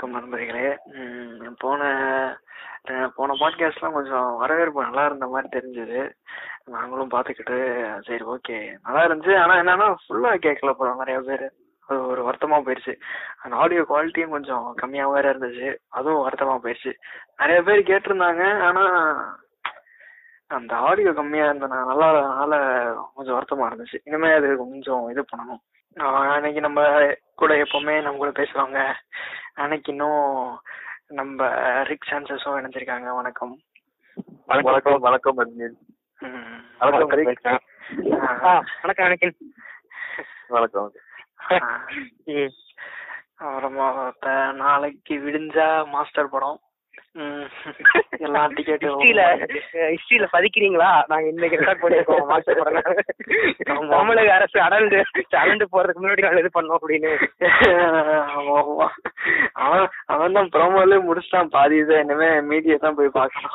வணக்கம் நண்பர்களே ம், போன அஹ், போன பாட்காஸ்ட்லாம் கொஞ்சம் வரவேற்பு நல்லா இருந்த மாதிரி தெரிஞ்சது நாங்களும் பார்த்துக்கிட்டு சரி ஓகே நல்லா இருந்துச்சு ஆனா என்னன்னா ஃபுல்லா கேட்கல போல நிறைய பேர் அது ஒரு வருத்தமா போயிடுச்சு அந்த ஆடியோ குவாலிட்டியும் கொஞ்சம் கம்மியா வேற இருந்துச்சு அதுவும் வருத்தமா போயிடுச்சு நிறைய பேர் கேட்டிருந்தாங்க ஆனா அந்த ஆடியோ கம்மியா இருந்தனால நல்லா அதனால கொஞ்சம் வருத்தமா இருந்துச்சு இனிமே அது கொஞ்சம் இது பண்ணணும் ஆஹ் அன்னைக்கு நம்ம கூட எப்பவுமே நம்ம கூட பேசுவாங்க அன்னைக்கு இன்னும் நம்ம ரிக் சான்சஸும் இணைஞ்சிருக்காங்க வணக்கம் வணக்கம் வணக்கம் அட்மின் ம். வணக்கம் ரிக். ஆஹ் வணக்கம் வணக்கம் வணக்கம் ஆஹ் அப்புறமா இப்ப நாளைக்கு விடிஞ்சா மாஸ்டர் படம் ம். எல்லா டிக்கெட் ஹிஸ்டரியில ஹிஸ்டரியில பதிக்கிறீங்களா நாங்க இன்னைக்கு ரெக்கார்ட் பண்ணிருக்கோம் மாஸ்டர் படம் தமிழக அரசு அடல்ந்து அடல்ந்து போறதுக்கு முன்னாடி நாங்க இது பண்ணோம் அப்படின்னு ஆமா ஆமா அவன் அவன் தான் ப்ரோமோலே முடிச்சிட்டான் பாதி இதை இனிமே மீதியை தான் போய் பார்க்கணும்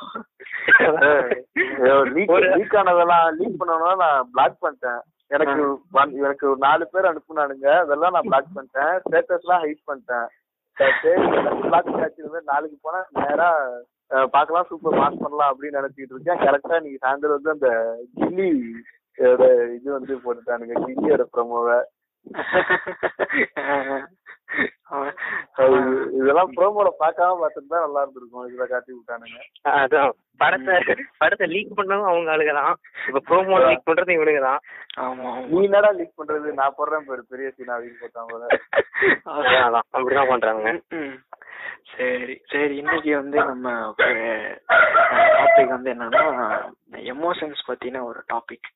லீக் ஒரு- லீக் ஆனதெல்லாம் லீக் பண்ணணும்னா நான் பிளாக் பண்ணிட்டேன் எனக்கு one- எனக்கு ஒரு நாலு பேர் அனுப்புனானுங்க அதெல்லாம் நான் பிளாக் பண்ணிட்டேன் ஸ்டேட்டஸ்லாம் ஹைட் பண்ணிட்டேன் சரி பிளாக் ஆச்சு நாளைக்கு போனா நேரா அஹ், பார்க்கலாம் சூப்பர் மாஸ் பண்ணலாம் அப்படின்னு நினைச்சிட்டு இருக்கேன் கரெக்டா நீங்க சாயந்தரம் வந்து அந்த கில்லி ஓட இது வந்து போட்டுட்டானுங்க கில்லியோட ப்ரோமோவை அவன் இதெல்லாம் ப்ரோமோல பார்க்காம பார்த்துட்டு நல்லா இருந்திருக்கும் இதுல காட்டி விட்டானுங்க அதான் படத்தை படத்தை லீக் பண்ணதும் அவங்க ஆளுங்க தான் இப்ப ப்ரோமோ லீக் பண்றது இவனுங்க தான் ஆமா நீ என்னடா லீக் பண்றது நான் போடுறேன் பேரு பெரிய சீனா அப்படின்னு போட்டான் போல அதான், அதான் அப்படிதான் பண்றாங்க ம். சரி சரி இன்னைக்கு வந்து நம்ம ஒரு டாபிக் வந்து என்னன்னா எமோஷன்ஸ் பத்தின ஒரு டாபிக்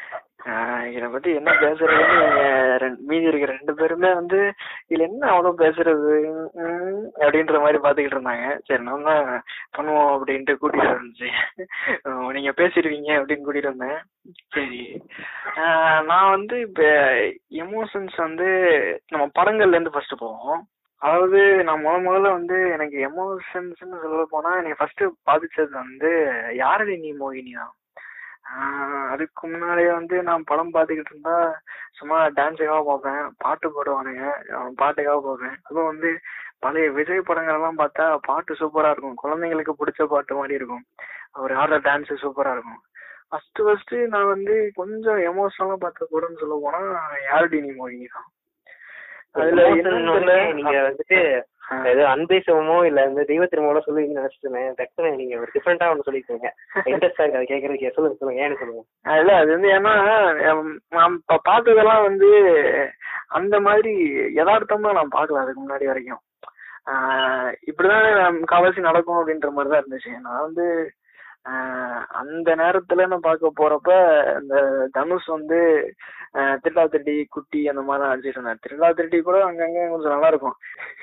இத பத்தி என்ன பேசுறதுன்னு நீங்க ரெண்டு- மீதி இருக்கிற ரெண்டு பேருமே வந்து இதுல என்ன அவ்வளவு பேசுறது ம், அப்படின்ற மாதிரி பாத்துக்கிட்டு இருந்தாங்க சரி நான் தான் பண்ணுவோம் அப்படின்ட்டு கூட்டிட்டு இருந்துச்சு அஹ் நீங்க பேசிடுவீங்க அப்படின்னு கூட்டிட்டு வந்தேன் சரி ஆஹ் நான் வந்து இப்ப எமோஷன்ஸ் வந்து நம்ம படங்கள்ல இருந்து ஃபர்ஸ்ட் போவோம் அதாவது நான் முத முதல்ல வந்து எனக்கு எமோஷன்ஸ்னு சொல்ல போனா எனக்கு ஃபர்ஸ்ட் பாதிச்சது வந்து யாரடி நீ மோகினி தான் ஆஹ் அதுக்கு முன்னாடியே வந்து நான் படம் பார்த்துக்கிட்டு இருந்தா சும்மா டான்ஸுக்காக பார்ப்பேன் பாட்டு போடுவானுங்க அவன் பாட்டுக்காக பார்ப்பேன் அதுவும் வந்து பழைய விஜய் படங்கள் எல்லாம் பார்த்தா பாட்டு சூப்பரா இருக்கும் குழந்தைங்களுக்கு பிடிச்ச பாட்டு மாதிரி இருக்கும் அவர் ஆடுற டான்ஸ் சூப்பரா இருக்கும் ஃபர்ஸ்ட் ஃபர்ஸ்ட் நான் வந்து கொஞ்சம் எமோஷனலா பார்த்த படம்னு சொல்ல போனா யாரடி நீ மோகினி தான் அதுல என்னன்னு தெரியல. நீங்க வந்துட்டு ஏதோ அன்பே சிவமோ இல்ல இந்த தெய்வ திருமணம் சொல்லுவீங்கன்னு நினைச்சிட்டு டக்குனு நீங்க ஒரு டிஃபரெண்டா ஒண்ணு சொல்லிருக்கீங்க இன்ட்ரெஸ்டா இருக்கு அதை கேக்குறதுக்கு சொல்லுங்க சொல்லுங்க ஏன்னு சொல்லுங்க இல்ல அது வந்து ஏன்னா ஹம், நான் இப்ப பார்த்ததெல்லாம் வந்து அந்த மாதிரி யதார்த்தமா நான் பார்க்கல அதுக்கு முன்னாடி வரைக்கும் ஆஹ் இப்படிதான் காவாசி நடக்கும் அப்படின்ற மாதிரி தான் இருந்துச்சு நான் வந்து ஆஹ் அந்த நேரத்துல நான் பார்க்க போறப்ப இந்த தனுஷ் வந்து ஆஹ் திருடா திருடி குட்டி அந்த மாதிரி தான் அடிச்சிட்டு இருந்தார் திருடா திருடி கூட அங்கங்க கொஞ்சம் நல்லா இருக்கும்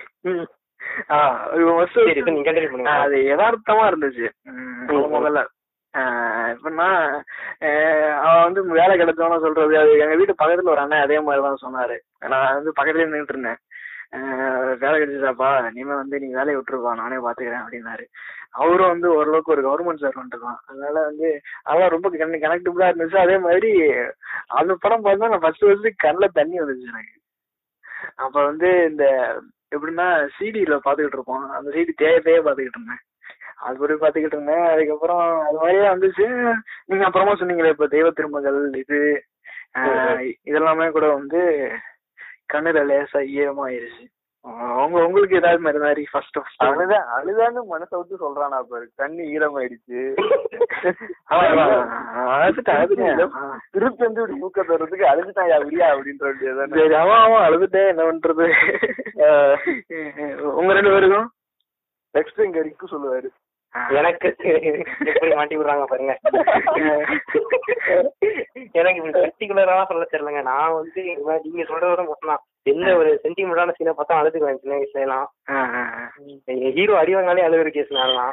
ஆஹ் ஒரு first சரி இப்ப நீங்க கண்டினியூ பண்ணுங்க ஆஹ் அது யதார்த்தமா இருந்துச்சு உம் முத முதல்ல ஆஹ் எப்படின்னா ஆஹ் அவன் வந்து வேலை கிடைச்சவன சொல்றது அது எங்க வீட்டு பக்கத்துல ஒரு அண்ணன் அதே மாதிரிதான் சொன்னாரு நான் வந்து பக்கத்துலயே நின்றுட்டு இருந்தேன் ஆஹ் வேலை கிடைச்சிச்சாப்பா இனிமே வந்து நீ வேலையை விட்டுருப்பா நானே பாத்துக்கிறேன் அப்படின்னாரு அவரும் வந்து ஓரளவுக்கு ஒரு கவர்மெண்ட் சர்வெண்ட் தான் அதனால வந்து அதெல்லாம் ரொம்ப கனெக்டபிளா இருந்துச்சு அதே மாதிரி அந்த படம் பார்த்தா நான் ஃபர்ஸ்ட் ஃபர்ஸ்ட் கண்ணில் தண்ணி வந்துச்சு எனக்கு அப்ப வந்து இந்த எப்படின்னா சிடில பாத்துக்கிட்டு இருப்போம் அந்த சிடி தேய தேய பாத்துக்கிட்டு இருந்தேன் அது படி பாத்துக்கிட்டு இருந்தேன் அதுக்கப்புறம் அது மாதிரியே வந்துச்சு நீங்க அப்புறமா சொன்னீங்களே இப்ப தெய்வ திருமகள் இது ஆஹ் இதெல்லாமே கூட வந்து கண்ணுல லேசா ஈரமாயிருச்சு ஆஹ் உங்க உங்களுக்கு ஏதாவது மாதிரி மாதிரி ஃபர்ஸ்ட் ஃபர்ஸ்ட் அழுதான் அழுதான்னு மனசை விட்டு சொல்றானா பாரு கண்ணு ஈரமாயிடுச்சு திருப்பி வந்து இப்படி மூக்க தர்றதுக்கு அழுதுட்டான் யா விடியா அப்படின்ற வேண்டியதானே சரி அவன் அவன் அழுதுட்டேன் என்ன பண்றது உங்க ரெண்டு பேருக்கும் நெக்ஸ்ட் இங்க ரிக்கு சொல்லுவாரு எனக்கு எப்படி மாட்டி விடுறாங்க பாருங்க எனக்கு இப்படி பர்டிகுலரா சொல்ல தெரியலங்க நான் வந்து இந்த மாதிரி நீங்க சொல்றத விட மொத்தம் தான். எந்த ஒரு சென்டிமெண்டான சீனை பார்த்தா அழுதுக்குவேன் சின்ன வயசுல எல்லாம் ஆஹ் ஆஹ் ஆஹ். எங்க ஹீரோ அடி வாங்கினாலே அழுகுற கேஸ் நான்லாம்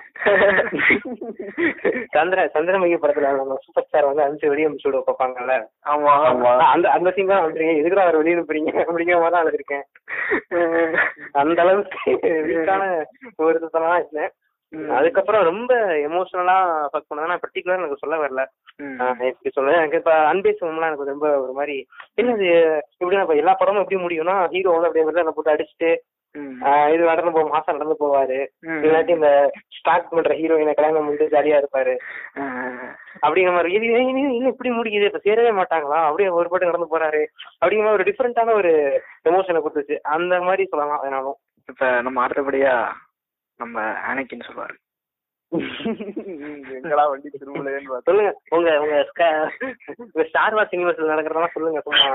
சந்திர சந்திரமுகி படத்துல நம்ம சூப்பர் ஸ்டார் வந்து அஞ்சு வெளியே அனுப்பிச்சு விட பார்ப்பாங்கல்ல ஆமா ஆமா அந்த அந்த சீன் தான் வந்துருங்க எதுக்குடா அவர் வெளியே அனுப்புறீங்க அப்படிங்கிற மாதிரி தான் அழுதுருக்கேன் அந்த அளவுக்கு வீக்கான ஒரு சுத்தமா இருந்தேன் அதுக்கப்புறம் ரொம்ப எமோஷனலா ஃபக் பண்ணதுன்னா பர்டிகுலரா எனக்கு சொல்ல வரல ம். ஆஹ் எப்படி சொல்ல எனக்கு இப்ப அன்பே சிவம்லாம் எனக்கு ரொம்ப ஒரு மாதிரி என்னது இப்படி இப்ப எல்லா படமும் எப்படி முடியும்னா ஹீரோ வந்து அப்படியே வந்து போட்டு அடிச்சுட்டு ம். ஆஹ் இது நடந்து போ மாசம் நடந்து போவாரு ம். இல்லாட்டி இந்த ஸ்டார்ட் பண்ற ஹீரோயினை கல்யாணம் பண்ணிட்டு ஜாலியா இருப்பாரு ஆ. அப்படிங்கிற மாதிரி இது இது- இது இன்னும் இப்படி முடிக்குது இப்ப சேரவே மாட்டாங்களா அப்படியே ஒரு பாட்டு நடந்து போறாரு அப்படிங்கிற மாதிரி ஒரு டிஃப்ரெண்டான ஒரு எமோஷனை கொடுத்துச்சு அந்த மாதிரி சொல்லலாம் வேணாலும் இப்ப நம்ம அடுத்தபடியா நம்ம அனைக்கின்னு சொல்லுவாரு எங்கடா வண்டி திரும்பலேன்னு பார்த்தா சொல்லுங்க உங்க உங்க ஸ்க- ஸ்டார் வார் யூனிவர்ஸ்ல நடக்கிறதெல்லாம் சொல்லுங்க சும்மா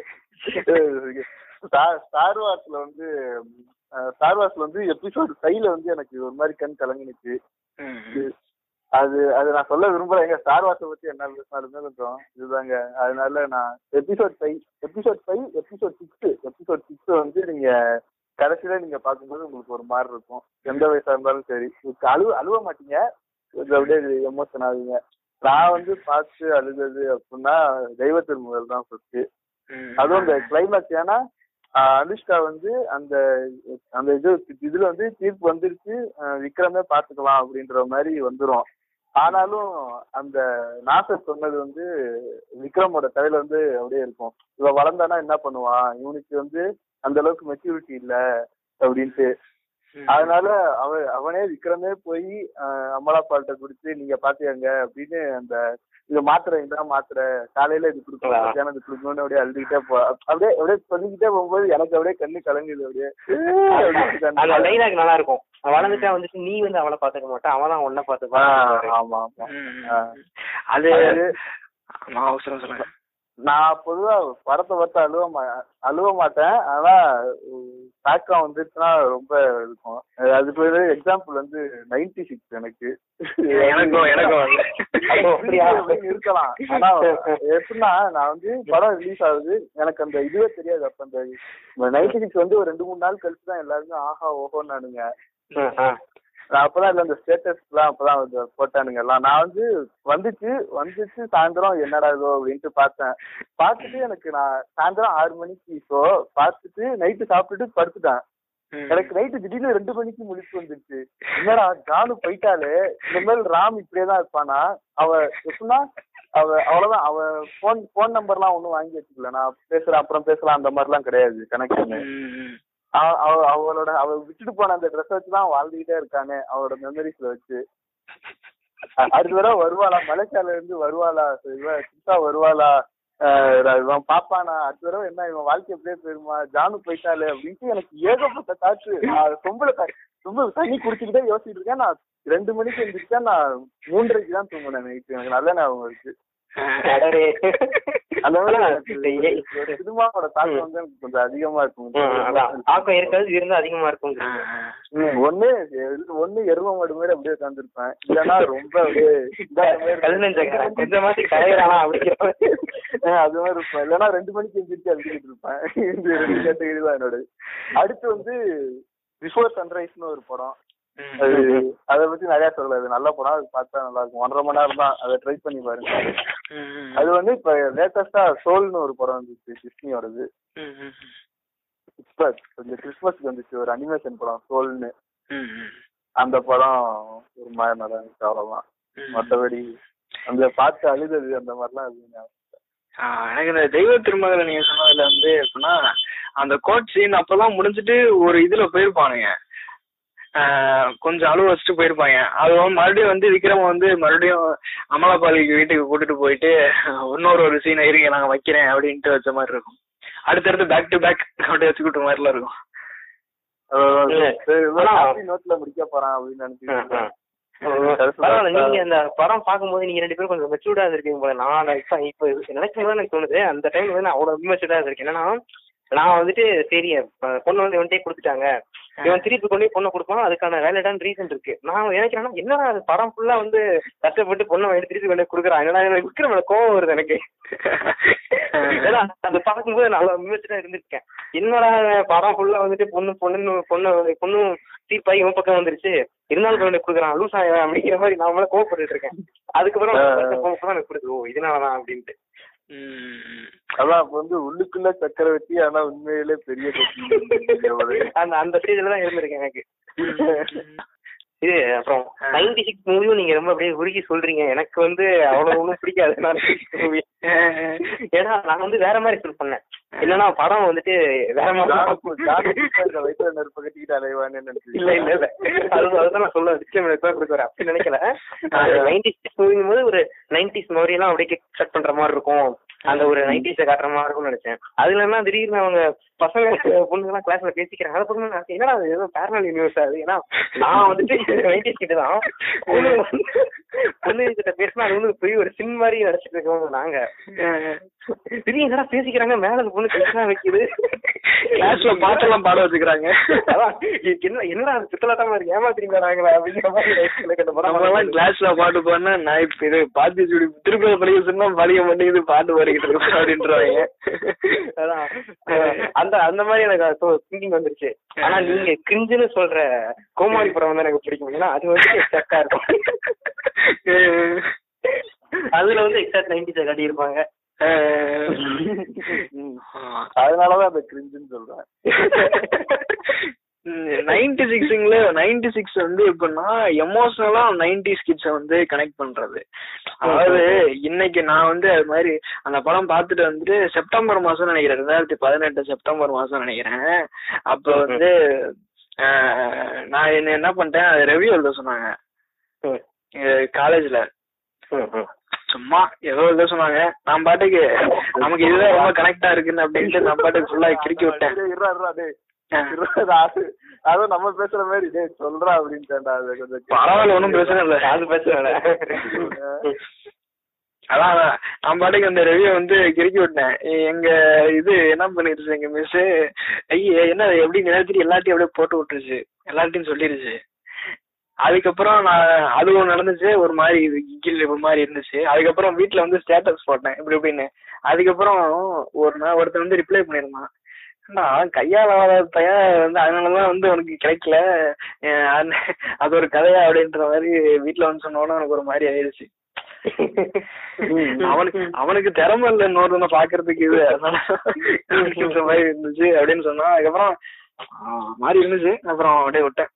ஸ்டார் ஸ்டார் வார்ஸ்ல வந்து அஹ், ஸ்டார் வார்ஸ்ல வந்து எபிசோட் ஃபைவ்ல வந்து எனக்கு ஒரு மாதிரி கண் கலங்கினுச்சு ம். அது அது நான் சொல்ல விரும்பல எங்க ஸ்டார் வார்ஸை பத்தி என்ன பேசினாலுமே கொஞ்சம் இதுதாங்க அதனால நான் episode five episode five episode six episode six வந்து நீங்க கடைசியில நீங்க பார்க்கும்போது உங்களுக்கு ஒரு மாதிரி இருக்கும் எந்த வயசா இருந்தாலும் சரி உங்களுக்கு அழுவ அழுவ மாட்டீங்க கொஞ்சம் அப்படியே எமோஷன் ஆகுங்க நான் வந்து பார்த்து அழுதது அப்படின்னா தெய்வ திருமுகல் தான் ஃபர்ஸ்ட் ம். அதுவும் இந்த கிளைமேக்ஸ் ஏன்னா ஆஹ் அனுஷ்கா வந்து அந்த அந்த இது இதுல வந்து தீர்ப்பு வந்துருச்சு ஆஹ் விக்ரமே பாத்துக்கலாம் அப்படின்ற மாதிரி வந்துரும் ஆனாலும் அந்த நாசர் சொன்னது வந்து விக்ரமோட தலையில வந்து அப்படியே இருக்கும் இவ வளர்ந்தானா என்ன பண்ணுவான் இவனுக்கு வந்து அந்த அளவுக்கு மெச்சூரிட்டி இல்ல அப்படின்ட்டு ம். அதனால அவ அவனே விக்ரமே போய் அமலாப்பால்கிட்ட கொடுத்து நீங்க பாத்தியாங்க அப்படின்னு அந்த இது மாத்திரை இதான் மாத்திரை காலையில இது கொடுக்கணும் மத்தியானம் இது கொடுக்கணும்னு அப்படியே அழுதுகிட்டே போ அப்படியே அப்படியே சொல்லிக்கிட்டே போகும்போது எனக்கு அப்படியே கண்ணு கலங்குது அப்படியே அப்படியே அந்த கண்ணு டைலாக் நல்லா இருக்கும் வளர்ந்துட்டா வந்துட்டு நீ வந்து அவளை பாத்துக்க மாட்டான் அவன் தான் உன்ன ஆ, பாத்துப்பான் ஆமா ஆமா ம். ஆ. அது அது ஆமா அவசரம் சொல்லுங்க நான் பொதுவா படத்தை பார்த்து அழுவ மா அழுவ மாட்டேன் ஆனா உம், தாக்கம் வந்துச்சுன்னா ரொம்ப இருக்கும் அஹ் அதுக்கு ஒரு எக்ஸாம்பிள் வந்து நைன்டி சிக்ஸ் எனக்கு எனக்கும் எனக்கும் வந்து. அப்போ அப்படியா? அப்படின்னு இருக்கலாம் ஆனா எப்படின்னா நான் வந்து படம் ரிலீஸ் ஆகுது எனக்கு அந்த இதுவே தெரியாது அப்ப அந்த நைன்டி சிக்ஸ் வந்து ஒரு ரெண்டு மூணு நாள் கழிச்சு தான் எல்லாருமே ஆஹா ஓஹோன்னானுங்க ஆ, ஆ. நான் அப்பதான் இல்ல இந்த ஸ்டேட்டஸ் எல்லாம் அப்பதான் வந்து போட்டானுங்க எல்லாம் நான் வந்து வந்துச்சு வந்துச்சு சாயந்தரம் என்னடா இதோ அப்படின்ட்டு பார்த்தேன் பார்த்துட்டு எனக்கு நான் சாயந்தரம் ஆறு மணிக்கு ஷோ பார்த்துட்டு நைட்டு சாப்பிட்டுட்டு படுத்துட்டேன் ம். எனக்கு நைட்டு திடீர்னு ரெண்டு மணிக்கு முழிப்பு வந்துருச்சு என்னடா ஜானு போயிட்டாலே இனிமேல் ராம் இப்படியே தான் இருப்பானா அவ எப்படின்னா அவ அவ்வளவுதான் அவ போன் போன் நம்பர்லாம் ஒண்ணும் வாங்கி வச்சுக்கல நான் பேசுறேன் அப்புறம் பேசலாம் அந்த மாதிரிலாம் கிடையாது கனெக்ஷன் ம், ம். அவ- அவ- அவளோட அவ விட்டுட்டு போன அந்த ட்ரெஸ் வச்சு தான் வாழ்ந்துகிட்டே இருக்கானே அவளோட மெமரிஸ்ல வச்சு அ- அடுத்த தடவை வருவாளா மலேசியால இருந்து வருவாளா இவ சித்தா வருவாளா அஹ் இவன் பாப்பானா அடுத்த தடவை என்ன இவன் வாழ்க்கை எப்படியே போயிருமா ஜானு போயிட்டாலே அப்படின்ட்டு எனக்கு ஏகப்பட்ட காற்று நான் ரொம்ப ரொம்ப தண்ணி குடிச்சுக்கிட்டே யோசிச்சுட்டு இருக்கேன் நான் ரெண்டு மணிக்கு எழுந்திரிச்சேன் நான் மூன்றரைக்கு தான் தூங்கினேன் நைட்டு எனக்கு நல்ல ஞாபகம் இருக்கு அடடே. அந்த மாதிரி ஆனா, எனக்கு ஏ- ஒரு சினிமாவோட தாக்கம் வந்து எனக்கு கொஞ்சம் அதிகமா இருக்கும் ம், அதான் தாக்கம் இருக்காது இருந்தா அதிகமா இருக்கும் ஆ, ம், ஒண்ணு ஒண்ணு எருவ மாடு மாதிரி அப்படியே உட்காந்துருப்பேன் இல்லன்னா ரொம்ப அப்படியே இதான மாதிரி கல் நெஞ்சக்காரன் கொஞ்ச மாதிரி கரையிறானா அப்படிங்கிற மாதிரி. ஆ, அது மாதிரி இருப்பேன் இல்லன்னா ரெண்டு மணிக்கு எந்திரிச்சு அழுதுகிட்டு இருப்பேன் இந்த ரெண்டு கேட்டகரி தான் என்னோட அடுத்து வந்து பிஃபோர் சன்ரைஸ்னு ஒரு படம் ம். அது அதை பத்தி நிறைய சொல்லல அது நல்ல படம் அது பார்த்தா நல்லா இருக்கும் ஒன்றரை மணி நேரம் தான் அதை ட்ரை பண்ணி பாருங்க ம், ம். அது வந்து இப்ப லேட்டஸ்டா சோல்னு ஒரு படம் வந்துச்சு டிஸ்னியோடது ம், ம். இப்ப கொஞ்சம் கிறிஸ்மஸ்க்கு வந்துச்சு ஒரு அனிமேஷன் படம் சோல்னு ம், ம். அந்த படம் ஒரு மாதிரி நல்லா இருந்துச்சு அவ்வளவுதான் ம். மத்தபடி அந்த பார்த்து அழுதது அந்த மாதிரிலாம் எதுவும் ஞாபகம் இல்ல. ஆ, எனக்கு இந்த தெய்வ திருமகளை நீங்க சொன்னதுல வந்து எப்படின்னா அந்த கோட் சீன் அப்பதான் முடிஞ்சிட்டு ஒரு இதுல போயிருப்பானுங்க ஆ, கொஞ்சம் அழுவ வச்சுட்டு போயிருப்பாங்க அது வந்து மறுபடியும் வந்து விக்ரம் வந்து மறுபடியும் அமலாபாலிக்கு வீட்டுக்கு கூட்டிட்டு போயிட்டு இன்னொரு ஒரு சீனை இருங்க நாங்க வைக்கிறேன் அப்படின்ட்டு வச்ச மாதிரி இருக்கும் அடுத்தடுத்து பேக் டு பேக் அப்படியே வச்சுக்கிட்ட மாதிரிலாம் இருக்கும் இல்ல. சரி, ஏதோ ஆனா- happy note ல முடிக்க போறான் அப்படின்னு ஆ, நினைச்சிட்டு ஆ. பரவாயில்ல நீங்க அந்த படம் பார்க்கும்போது நீங்க ரெண்டு பேரும் கொஞ்சம் மெச்சூர்டா இருக்கீங்க போல நான் இப்ப இப்ப நினைக்கும் போது எனக்கு தோணுது அந்த டைம்ல வந்து நான் அவ்வளவு மெச்சூர்டா இருக்கேன் என்னன்னா நான் வந்துட்டு சரி அஹ் பொண்ணு வந்து இவன்ட்டே கொடுத்துட்டாங்க இவன் திருப்பி கொண்டு போய் பொண்ணை கொடுப்பான் அதுக்கான வேலைடான ரீசன் இருக்கு நான் நினைக்கிறேன்னா என்னடா அது படம் ஃபுல்லா வந்து கஷ்டப்பட்டு பொண்ணை வாங்கி திருப்பி கொண்டு போய் கொடுக்குறான் என்னடா எனக்கு விக்ரம் மேல கோவம் வருது எனக்கு ஏன்னா அந்த பார்க்கும்போது நான் அவ்வளவு மெச்சூர்டா இருந்திருக்கேன் என்னடா இவன் படம் ஃபுல்லா வந்துட்டு பொண்ணு பொண்ணு பொண்ணு பொண்ணு தீப்பாய் இவன் பக்கம் வந்துருச்சு இருந்தாலும் கொண்டு போய் கொடுக்குறான் லூசா இவன் அப்படிங்கிற மாதிரி நான் மேல கோவப்பட்டு இருக்கேன் அதுக்கப்புறம் கோவப்பதான் எனக்கு கொடுத்து ஓ இதனாலதான் அப்படின்ட்டு ம். அதான் அப்ப வந்து உள்ளுக்குள்ள சக்கரவர்த்தி ஆனா உண்மையிலே பெரிய கட்சி அந்த அந்த ஸ்டேஜ்ல தான் இருந்திருக்கேன் எனக்கு இது அப்புறம் நைன்டி சிக்ஸ் மூவியும் நீங்க ரொம்ப அப்படியே உருகி சொல்றீங்க எனக்கு வந்து அவ்வளவு ஒன்றும் பிடிக்காது நான் movie. ஏன்னா நான் வந்து வேற மாதிரி ஃபீல் பண்ணேன் என்னன்னா படம் வந்துட்டு வேற மாதிரி இந்த வயிற்றுல நெருப்பு கட்டிக்கிட்டு அலைவான்னு நினைச்சு இல்ல இல்ல இல்ல அது அதுதான் நான் சொல்ல டிஸ்கிளைமர் கொடுக்குறேன் அப்படி நினைக்கல நைன்டிஸ் மூவிங் போது ஒரு நைன்டிஸ் மாதிரி எல்லாம் அப்படியே கட் பண்ற மாதிரி இருக்கும் அந்த ஒரு நைன்டிஸ காட்டுற மாதிரி இருக்கும்னு நினைச்சேன் அதுல எல்லாம் திடீர்னு அவங்க பசங்க பொண்ணுங்க எல்லாம் கிளாஸ்ல பேசிக்கிறாங்க அதை பொண்ணு நான் என்னடா அது ஏதோ பேரனல் யூனிவர்ஸ் அது ஏன்னா நான் வந்துட்டு நைன்டிஸ் கிட்ட தான் பொண்ணு பொண்ணு கிட்ட பேசினா அது வந்து பெரிய ஒரு சின் மாதிரி நினைச்சிட்டு இருக்கவங்க நாங்க திடீர்னு என்னடா பேசிக்கிறாங்க மேல அந்த பொண்ணு பேசினா வைக்குது கிளாஸ்ல பாட்டெல்லாம் பாட வச்சுக்கிறாங்க அதான் இதுக்கு என்ன என்னடா அது பித்தலாட்டமா இருக்கு ஏமாத்திரீங்களா நாங்களா அப்படிங்கிற மாதிரி எனக்கு அந்த படம் நம்ம எல்லாம் கிளாஸ்ல பாட்டு பாடினா நான் இப்ப இது பாத்தி சுடி திருப்பதி படிக்க சொன்னா படிக்க மாட்டேங்குது பாட்டு பாடிக்கிட்டு இருக்கோம் அப்படின்றவாங்க அதான் அஹ் அந்த அந்த மாதிரி எனக்கு திங்கிங் வந்துருச்சு ஆனா நீங்க கிஞ்சுன்னு சொல்ற கோமாளி படம் வந்து எனக்கு பிடிக்கும் ஏன்னா அது வந்து எக்ஸாக்டா இருக்கும் அதுல வந்து எக்ஸாக்ட் நைன்டிஸை காட்டியிருப்பாங்க அதனாலதான் அந்த கிரிஞ்சுன்னு சொல்றேன் நைன்டி சிக்ஸுங்களே நைன்டி சிக்ஸ் வந்து எப்படின்னா எமோஷனலா நைன்டி கிட்ஸ வந்து கனெக்ட் பண்றது அதாவது இன்னைக்கு நான் வந்து அது மாதிரி அந்த படம் பார்த்துட்டு வந்துட்டு செப்டம்பர் மாசம் நினைக்கிறேன் ரெண்டாயிரத்தி பதினெட்டு செப்டம்பர் மாசம் நினைக்கிறேன் அப்ப வந்து ஆஹ், நான் என்ன என்ன பண்ணிட்டேன் அது ரெவியூ எழுத சொன்னாங்க காலேஜ்ல சும்மா ஏதோ எழுத சொன்னாங்க நான் பாட்டுக்கு நமக்கு இதுதான் ரொம்ப கனெக்டா இருக்குன்னு அப்படின்ட்டு நான் பாட்டுக்கு ஃபுல்லா கிறுக்கி விட்டேன் டேய், இருடா, இருடா, டேய். ஆஹ். இருடா, அது அதுவும் நம்ம பேசுற மாதிரி டேய் சொல்றா அப்படின்ட்டேன்டா அது கொஞ்சம் பரவாயில்ல ஒன்றும் பிரச்சனை இல்லை அது பிரச்சனை அதான் அதான். நான் பாட்டுக்கு அந்த ரெவியூ வந்து கிறுக்கி விட்டேன் எங்க இது என்ன பண்ணிருச்சு எங்க மிஸ் ஐயே என்ன எப்படி நினைச்சிட்டு எல்லாத்தையும் அப்படியே போட்டு விட்டுருச்சு எல்லாத்தையும் சொல்லிருச்சு அதுக்கப்புறம் நான் அது ஒண்ணு நடந்துச்சு ஒரு மாதிரி இது கில் ஒரு மாதிரி இருந்துச்சு அதுக்கப்புறம் வீட்ல வந்து ஸ்டேட்டஸ் போட்டேன் இப்படி இப்படின்னு அதுக்கப்புறம் ஒரு நாள் ஒருத்தன் வந்து ரிப்ளை பண்ணிருந்தான் நான் கையால் ஆகாத பையன் வந்து அதனாலதான் வந்து உனக்கு கிடைக்கல அஹ் அந்த- அது ஒரு கதையா அப்படின்ற மாதிரி வீட்ல வந்து சொன்னோன்னு எனக்கு ஒரு மாதிரி ஆயிடுச்சு அவனுக்கு அவனுக்கு திறமை இல்ல இன்னொருத்தனை பாக்குறதுக்கு இது அதனால அப்படின்ற மாதிரி இருந்துச்சு அப்படின்னு சொன்னா அதுக்கப்புறம் ஆஹ் மாதிரி இருந்துச்சு அப்புறம் அப்படியே விட்டேன்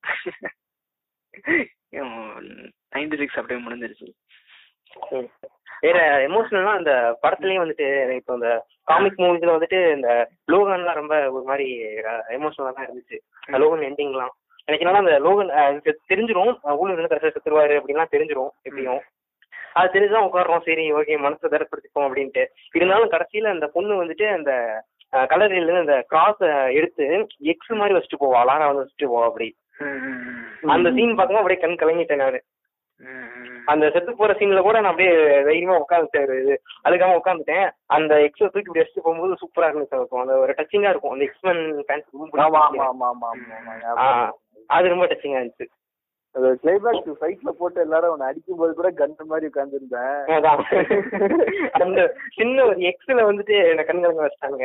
நைன்டி சிக்ஸ் அப்படியே முடிஞ்சிருச்சு வேற எமோஷனல்னா அந்த படத்துலயே வந்துட்டு இப்போ இந்த காமிக் மூவிஸ்ல வந்துட்டு இந்த லோகன்லாம் ரொம்ப ஒரு மாதிரி எமோஷனலா தான் இருந்துச்சு அந்த லோகன் எண்டிங்லாம் எனக்கு என்னன்னா அந்த லோகன் அஹ், செ- தெரிஞ்சிரும் அஹ், ஊழல் இருந்து கடைசியா செத்துருவாரு அப்படின்லாம் தெரிஞ்சிரும் எப்படியும் அது தெரிஞ்சுதான் உட்காடுறோம் சரி ஓகே மனசை தரப்படுத்திப்போம் அப்படின்ட்டு இருந்தாலும் கடைசியில அந்த பொண்ணு வந்துட்டு அந்த கலரில இருந்து அந்த கிராஸ் எடுத்து எக்ஸ் மாதிரி வச்சுட்டு போவா லாரா வந்து வச்சுட்டு போவா அப்படி அந்த சீன் பார்க்கும்போது அப்படியே கண் கலங்கிட்டேன் நானு அந்த செத்து போற சீன்ல கூட நான் அப்படியே தைரியமா உட்காந்துட்டேன் இது அதுக்காக உட்காந்துட்டேன் அந்த எக்ஸ தூக்கி இப்படி வச்சுட்டு போகும்போது சூப்பரா இருந்துச்சு இருக்கும் அந்த ஒரு டச்சிங்கா இருக்கும் அந்த எக்ஸ்மேன் ஆமா ஆமா ஆமா ஆமா ஆமா ஆமா அது ரொம்ப டச்சிங்கா இருந்துச்சு அது கிளைமேக்ஸ் ஃபைட்ல போட்டு எல்லாரும் அவனை அடிக்கும் போது கூட கன் மாதிரி உட்கார்ந்துருந்தேன் அதான். அந்த சின்ன ஒரு எக்ஸ்ல வந்துட்டு என்ன கண் கலங்க வச்சிட்டாங்க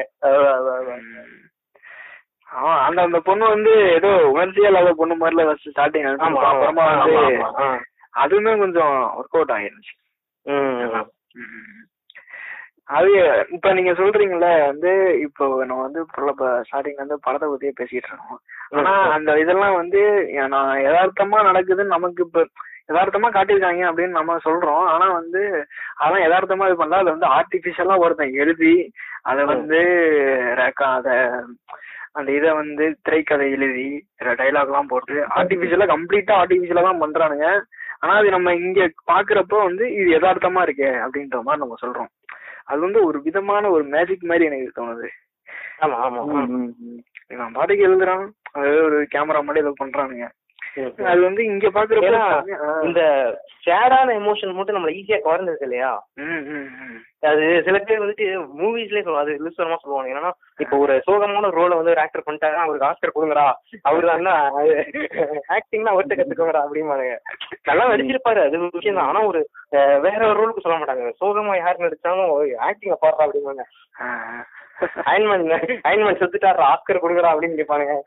அவன் அந்த அந்த பொண்ணு வந்து ஏதோ உணர்ச்சியா இல்லாத பொண்ணு மாதிரில ஃபர்ஸ்ட் ஸ்டார்டிங் ஆமா அப்புறமா ஆமா, வந்து ஆமா, ஆ. அதுவுமே கொஞ்சம் ஒர்க் அவுட் ஆயிருந்துச்சு ம், அது இப்ப நீங்க சொல்றீங்கல்ல வந்து இப்போ நம்ம வந்து ஸ்டார்டிங் வந்து படத்தை பத்தியே பேசிட்டு இருக்கோம் ஆனா அந்த இதெல்லாம் வந்து நான் யதார்த்தமா நடக்குதுன்னு நமக்கு இப்ப யதார்த்தமா காட்டியிருக்காங்க அப்படின்னு நம்ம சொல்றோம் ஆனா வந்து அதெல்லாம் யதார்த்தமா இது பண்ணல அது வந்து ஆர்டிபிஷியலா ஒருத்தன் எழுதி அத வந்து ரெக்க- அத அந்த இத வந்து திரைக்கதை எழுதி டைலாக் எல்லாம் போட்டு ஆர்டிபிஷியலா கம்ப்ளீட்டா ஆர்டிபிஷியலா தான் பண்றானுங்க ஆனா அது நம்ம இங்க பாக்குறப்போ வந்து இது யதார்த்தமா இருக்கே அப்படின்ற மாதிரி நம்ம சொல்றோம் அது வந்து ஒரு விதமான ஒரு மேஜிக் மாதிரி எனக்கு தோணுது ஆமா ஆமா நான் பாட்டுக்கு எழுதுறான் அது ஒரு கேமரா மாதிரி ஏதோ பண்றானுங்க ம். அது வந்து இங்க பாக்குறப்ப ஏன்னா, ஆ. இந்த சேடான எமோஷன் மட்டும் நம்மள ஈஸியா கவர்ந்தது இல்லையா ம், ம், ம். அது சில பேர் வந்துட்டு மூவிஸ்லயே சொல்லுவாங்க அது லிஸ்டமா சொல்லுவாங்க என்னன்னா இப்போ ஒரு சோகமான ரோலை வந்து ஒரு ஆக்டர் பண்ணிட்டாங்க அவருக்கு ஆஸ்கர் கொடுங்கடா அவரு தான் ஆக்டிங்னா அவர்கிட்ட கத்துக்கோங்கடா அப்படிம்பானுங்க நல்லா நடிச்சிருப்பாரு அது ஒரு விஷயம் தான் ஆனா ஒரு அஹ், வேற ஒரு ரோலுக்கு சொல்ல மாட்டாங்க சோகமா யார் நடிச்சாலும் ஆக்டிங்க பாடுறா அப்படிம்பாங்க ஆ. அயன்மேன் அயன்மேன் செத்துட்டாரு ஆஸ்கர் கொடுங்கடா அப்படின்னு கேட்பானுங்க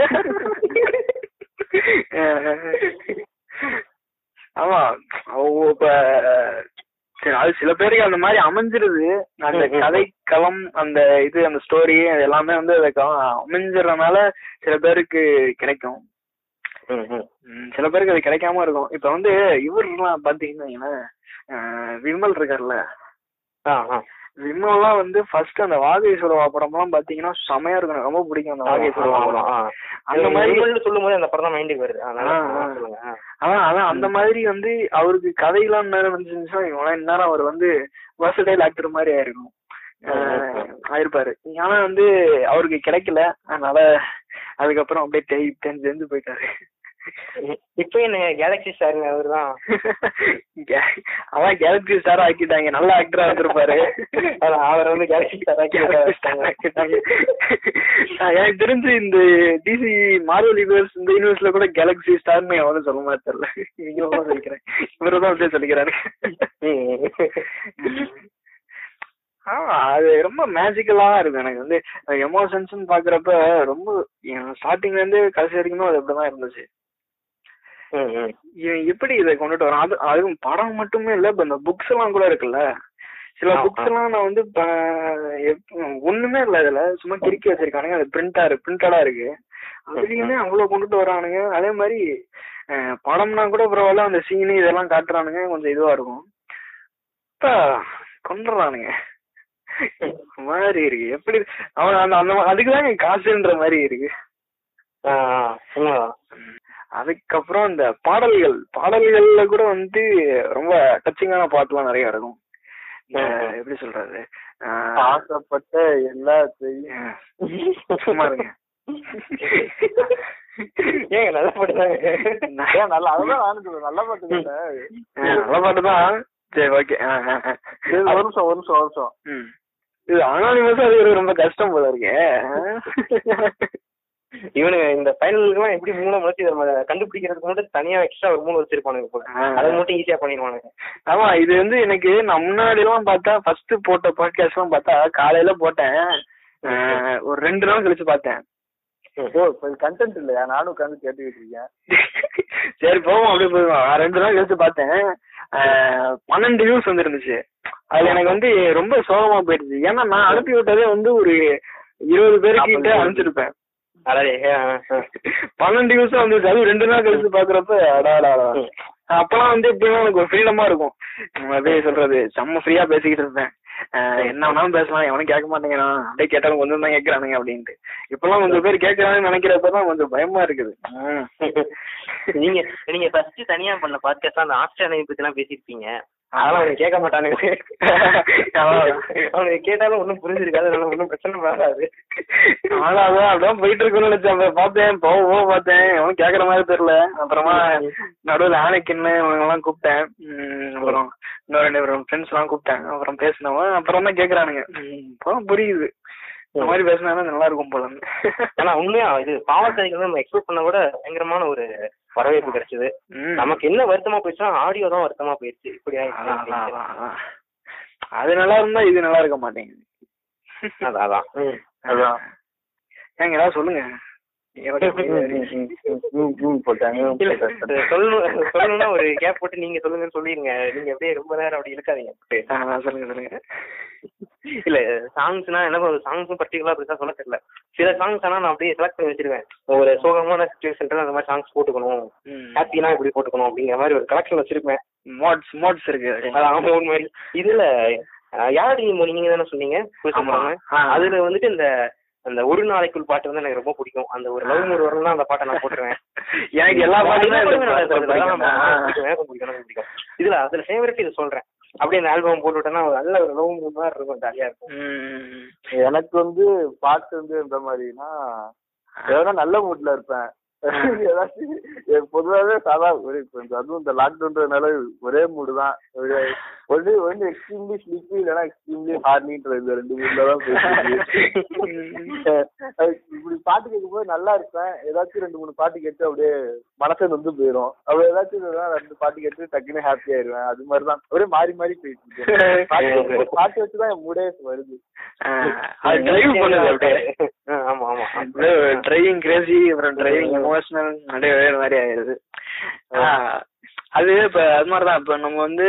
ஆமா அவங்க இப்ப சரி அது சில பேருக்கு அந்த மாதிரி அமைஞ்சிருது அந்த ம், ம். கதை களம் அந்த இது அந்த ஸ்டோரி எல்லாமே வந்து அது க- அமைஞ்சிடறதுனால சில பேருக்கு கிடைக்கும் ம், ம். ம், சில பேருக்கு அது கிடைக்காம இருக்கும் இப்ப வந்து இவர்லாம் பாத்தீங்கன்னா வைங்களேன், அஹ் விமல் இருக்கார்ல ஆ ஆ விமோலாம் வந்து ஃபர்ஸ்ட் அந்த வாகை சுரவா படம்லாம் பாத்தீங்கன்னா செமையா இருக்கும் எனக்கு ரொம்ப பிடிக்கும் அந்த வாகை சுரவா படம் அந்த மாதிரி சொல்லும் போது அந்த படம் தான் மைண்டுக்கு வருது ஆ, நல்லா ஆ, ஆ. சொல்லுங்க ஆ. அதான் அதான் அந்த மாதிரி வந்து அவருக்கு கதையெல்லாம் நேரம் வந்துச்சுன்னா இவங்களாம் இந்நேரம் அவர் வந்து வர்சடைல் ஆக்டர் மாதிரி ஆயிருக்கும் ஆஹ் ஆயிருப்பாரு ஆனா வந்து அவருக்கு கிடைக்கல அதனால அதுக்கப்புறம் அப்படியே தேய் தெரிஞ்சு தெரிஞ்சு போயிட்டாரு இப்போ என்ன கேலக்ஸி ஸ்டாருங்க அவர் தான் கே- அதான் கேலக்சி ஸ்டார் ஆக்கிட்டாங்க நல்ல ஆக்டரா இருந்திருப்பாரு அவர் வந்து கேலக்ஸி ஸ்டார் ஆக்கி Galaxy star ஆக்கிட்டாங்க. ஆஹ் எனக்கு தெரிஞ்சு இந்த டிசி மார்வல் யூனிவர்ஸ் இந்த யூனிவர்ஸ்ல கூட கேலக்ஸி ஸ்டார்னு எவனும் சொல்ல மாதிரி தெரியல நீங்க தான் சொல்லிக்கிறேன் இவரு தான் அப்படியே சொல்லிக்கிறாரு ஆமா அது ரொம்ப மேஜிக்கலா இருக்கும் எனக்கு வந்து எமோஷன்ஸ் பாக்குறப்ப ரொம்ப ஸ்டார்டிங்ல இருந்து கடைசி வரைக்குமே அது அப்படிதான் இருந்துச்சு ம், ம். இவன் எப்படி இதை கொண்டுட்டு வரான் அது அதுவும் படம் மட்டுமே இல்ல இப்ப இந்த புக்ஸ் எல்லாம் கூட இருக்குல்ல சில ஆ, புக்ஸ் எல்லாம் நான் வந்து இப்ப எப்- ஒண்ணுமே இல்ல இதுல சும்மா கிறுக்கி வச்சிருக்கானுங்க அது பிரிண்டா இருக்கு பிரிண்டடா இருக்கு அதுலயுமே அவ்வளவு கொண்டுட்டு வரானுங்க அதே மாதிரி அஹ், படம்னா கூட பரவாயில்ல அந்த சீனு இதெல்லாம் காட்டுறானுங்க கொஞ்சம் இதுவா இருக்கும் இப்ப கொண்டுறானுங்க மாதிரி இருக்கு எப்படி அவன் அந்த அந்த அதுக்குதான் காசுன்ற மாதிரி இருக்கு ஆ, ஆ, உண்மைதான். அதுக்கப்புறம் இந்த பாடல்கள் பாடல்கள்ல கூட வந்து ரொம்ப டச்சிங்கான பாட்டுலாம் நிறைய இருக்கும் இந்த ம். எப்படி சொல்றது ஆஹ் ஆசைப்பட்ட எல்லாத்தையும் சும்மா இருங்க ஏங்க நல்ல படம் ஏன் நல்லா அதுதான் நானும் சொல்றேன் நல்ல பாட்டு தானே ஆஹ் நல்ல பாட்டு தான் சரி ஓகே இது ஒரு நிமிஷம் ஒரு நிமிஷம் ஒரு நிமிஷம் இது அனானிமஸ் அது ஒரு ரொம்ப கஷ்டம் போல இருக்கே இவனுங்க இந்த ஃபைனலுக்குலாம் எப்படி மூணு வச்சு நம்ம கண்டுபிடிக்கிறதுக்கு மட்டும் தனியா எக்ஸ்ட்ரா ஒரு மூணு வச்சிருப்பானுங்க போல ஆ. அதை மட்டும் ஈஸியா பண்ணிடுவானுங்க ஆமா இது வந்து எனக்கு நான் முன்னாடி எல்லாம் பார்த்தா ஃபர்ஸ்ட் போட்ட பாட்காஸ்ட் எல்லாம் பார்த்தா காலையில போட்டேன் ஆஹ் ஒரு ரெண்டு நாள் கழிச்சு பார்த்தேன் ஓ இப்ப கண்டென்ட் இல்லையா நானும் உட்காந்து கேட்டுக்கிட்டு இருக்கேன் சரி போவோம் அப்படியே போயிடுவோம் நான் ரெண்டு நாள் கழிச்சு பார்த்தேன் ஆஹ் பன்னெண்டு வியூஸ் வந்துருந்துச்சு அதுல எனக்கு வந்து ரொம்ப சோகமா போயிடுச்சு ஏன்னா நான் அனுப்பி விட்டதே வந்து ஒரு இருபது பேருக்கிட்ட அனுப்பிச்சிருப்பேன் அடடே ஆ, ஆ. பன்னெண்டு வியூஸ் வந்துருச்சு அது ரெண்டு நாள் கழிச்சு பாக்குறப்ப அடாடா அப்பெல்லாம் வந்து எப்படின்னா எனக்கு ஒரு ஃப்ரீடமா இருக்கும் உம் அப்படியே சொல்றது செம்ம ஃப்ரீயா பேசிக்கிட்டு இருப்பேன் ஆஹ் என்ன வேணாலும் பேசலாம் எவனும் கேட்க மாட்டேங்கிறான் அப்படியே கேட்டாலும் கொஞ்சம் தான் கேட்கறானுங்க அப்படின்ட்டு இப்பெல்லாம் கொஞ்சம் பேர் கேட்கறாங்கன்னு நினைக்கிறப்பதான் கொஞ்சம் பயமா இருக்குது உம் நீங்க நீங்க ஃபர்ஸ்ட் தனியா பண்ண பாட்காஸ்ட் அந்த ஆஸ்திரேலியா பத்தி எல்லாம் பேசிருப்பீங்க அதெல்லாம் அவனுக்கு கேட்க மாட்டானுங்க அவனுக்கு கேட்டாலும் ஒண்ணும் புரிஞ்சிருக்காது அதனால ஒண்ணும் பிரச்சனை வராது ஆனா அதான் அப்படிதான் போயிட்டு இருக்குன்னு நினைச்சேன் அப்ப பார்த்தேன் போக போக பார்த்தேன் எவனும் கேக்குற மாதிரி தெரியல அப்புறமா நடுவுல ஆனைக்கின்னு இவங்க எல்லாம் கூப்பிட்டேன் உம் அப்புறம் இன்னொரு ரெண்டு ஃப்ரெண்ட்ஸ் எல்லாம் கூப்பிட்டேன் அப்புறம் பேசினவன் அப்புறம் தான் கேக்குறானுங்க உம் அப்புறம் புரியுது இந்த மாதிரி பேசினா நல்லா இருக்கும் போல ஆனா உண்மையா இது பாவக்கதைகள் நம்ம எக்ஸ்பெக்ட் பண்ண கூட பயங்கரமான ஒரு வரவேற்பு கிடைச்சது உம் நமக்கு என்ன வருத்தமா போயிடுச்சுன்னா ஆடியோ தான் வருத்தமா போயிடுச்சு இப்படி ஆயிடுச்சு அதான், அதான், அப்படின்ட்டு. அதான், அதான். அது நல்லா இருந்தா இது நல்லா இருக்க மாட்டேங்குது அதான் அதான் ம். அதான் ஏங்க ஏதாவது சொல்லுங்க போட்டாங்க இல்ல அது சொல்லணும் சொல்லணும்னா ஒரு கேப் போட்டு நீங்க சொல்லுங்கன்னு சொல்லிருங்க நீங்க அப்படியே ரொம்ப நேரம் அப்படி இருக்காதீங்க ஆ, சொல்லுங்க சொல்லுங்க இல்ல சாங்ஸ்னா எனக்கு ஒரு சாங்ஸும் பர்டிகுலரா பெருசா சொல்ல தெரியல சில சாங்ஸ் ஆனா நான் அப்படியே செலக்ட் பண்ணி வச்சிருவேன் ஒரு சோகமான சுச்சுவேஷன் அந்த மாதிரி சாங்ஸ் போட்டுக்கணும் ஹாப்பினா இப்படி போட்டுக்கணும் அப்படிங்கிற மாதிரி ஒரு கலெக்ஷன் வச்சிருப்பேன் மோட்ஸ் மோட்ஸ் இருக்கு அது ஆமா உண்மை இதுல அஹ், யாரு நீங்க நீங்க தானே சொன்னீங்க புதுசா ஆமா. போனவங்க. ஆ. அதுல வந்துட்டு இந்த அந்த ஒரு நாளைக்குள் பாட்டு வந்து எனக்கு ரொம்ப பிடிக்கும் அந்த ஒரு லவ் மூடு வரலாம் அந்த பாட்டை நான் போட்டுருவேன் எனக்கு எல்லா பாட்டுமே எல்லா இந்த பாட்டுமே நல்லா பாட்டு இருக்குது. அதெல்லாம் பிடிக்கும். நான் பிடிக்கும், எனக்கும் பிடிக்கும், எனக்கும் பிடிக்கும். இதுல அதுல ஃபேவரட் இது சொல்றேன் அப்படியே அந்த ஆல்பம் போட்டு விட்டேன்னா ஒரு நல்ல ஒரு லவ் மூட் மாதிரி இருக்கும் ஜாலியா இருக்கும் ம். எனக்கு வந்து பாட்டு வந்து எந்த மாதிரினா எதனா நல்ல மூட்ல இருப்பேன் ஏதாச்சும் எனக்கு பொதுவாவே சாதா ஒரு இப்ப இந்த அதுவும் இந்த லாக்டவுன்றதுனால ஒரே மூடு தான் ஒரு ஒன்று ஒன்று எக்ஸ்ட்ரீம்லி ஸ்லீப்பி இல்லைன்னா எக்ஸ்ட்ரீம்லி ஹார்னின்ற இந்த ரெண்டு மூட்ல தான் போயிட்டு அஹ் இப்படி பாட்டு கேட்கும்போது நல்லா இருப்பேன் ஏதாச்சும் ரெண்டு மூணு பாட்டு கேட்டு அப்படியே மனசு வந்து போயிடும் அப்படி ஏதாச்சும் இதெல்லாம் ரெண்டு பாட்டு கேட்டு டக்குன்னு ஹாப்பி ஆயிருவேன் அது மாதிரி தான் ஒரே மாறி மாறி போயிட்டு இருக்கு பாட்டு பாட்டு வச்சு தான் என் மூடே வருது ஆ, அது டிரைவ் பண்ணுது அப்படியே ஆ, ஆமா ஆமா டிரைவிங் கிரேசி அப்புறம் டிரைவிங் எமோஷனல் அப்படியே வேற மாதிரி ஆயிருது ஆ, அது இப்ப அது மாதிரிதான் இப்ப நம்ம வந்து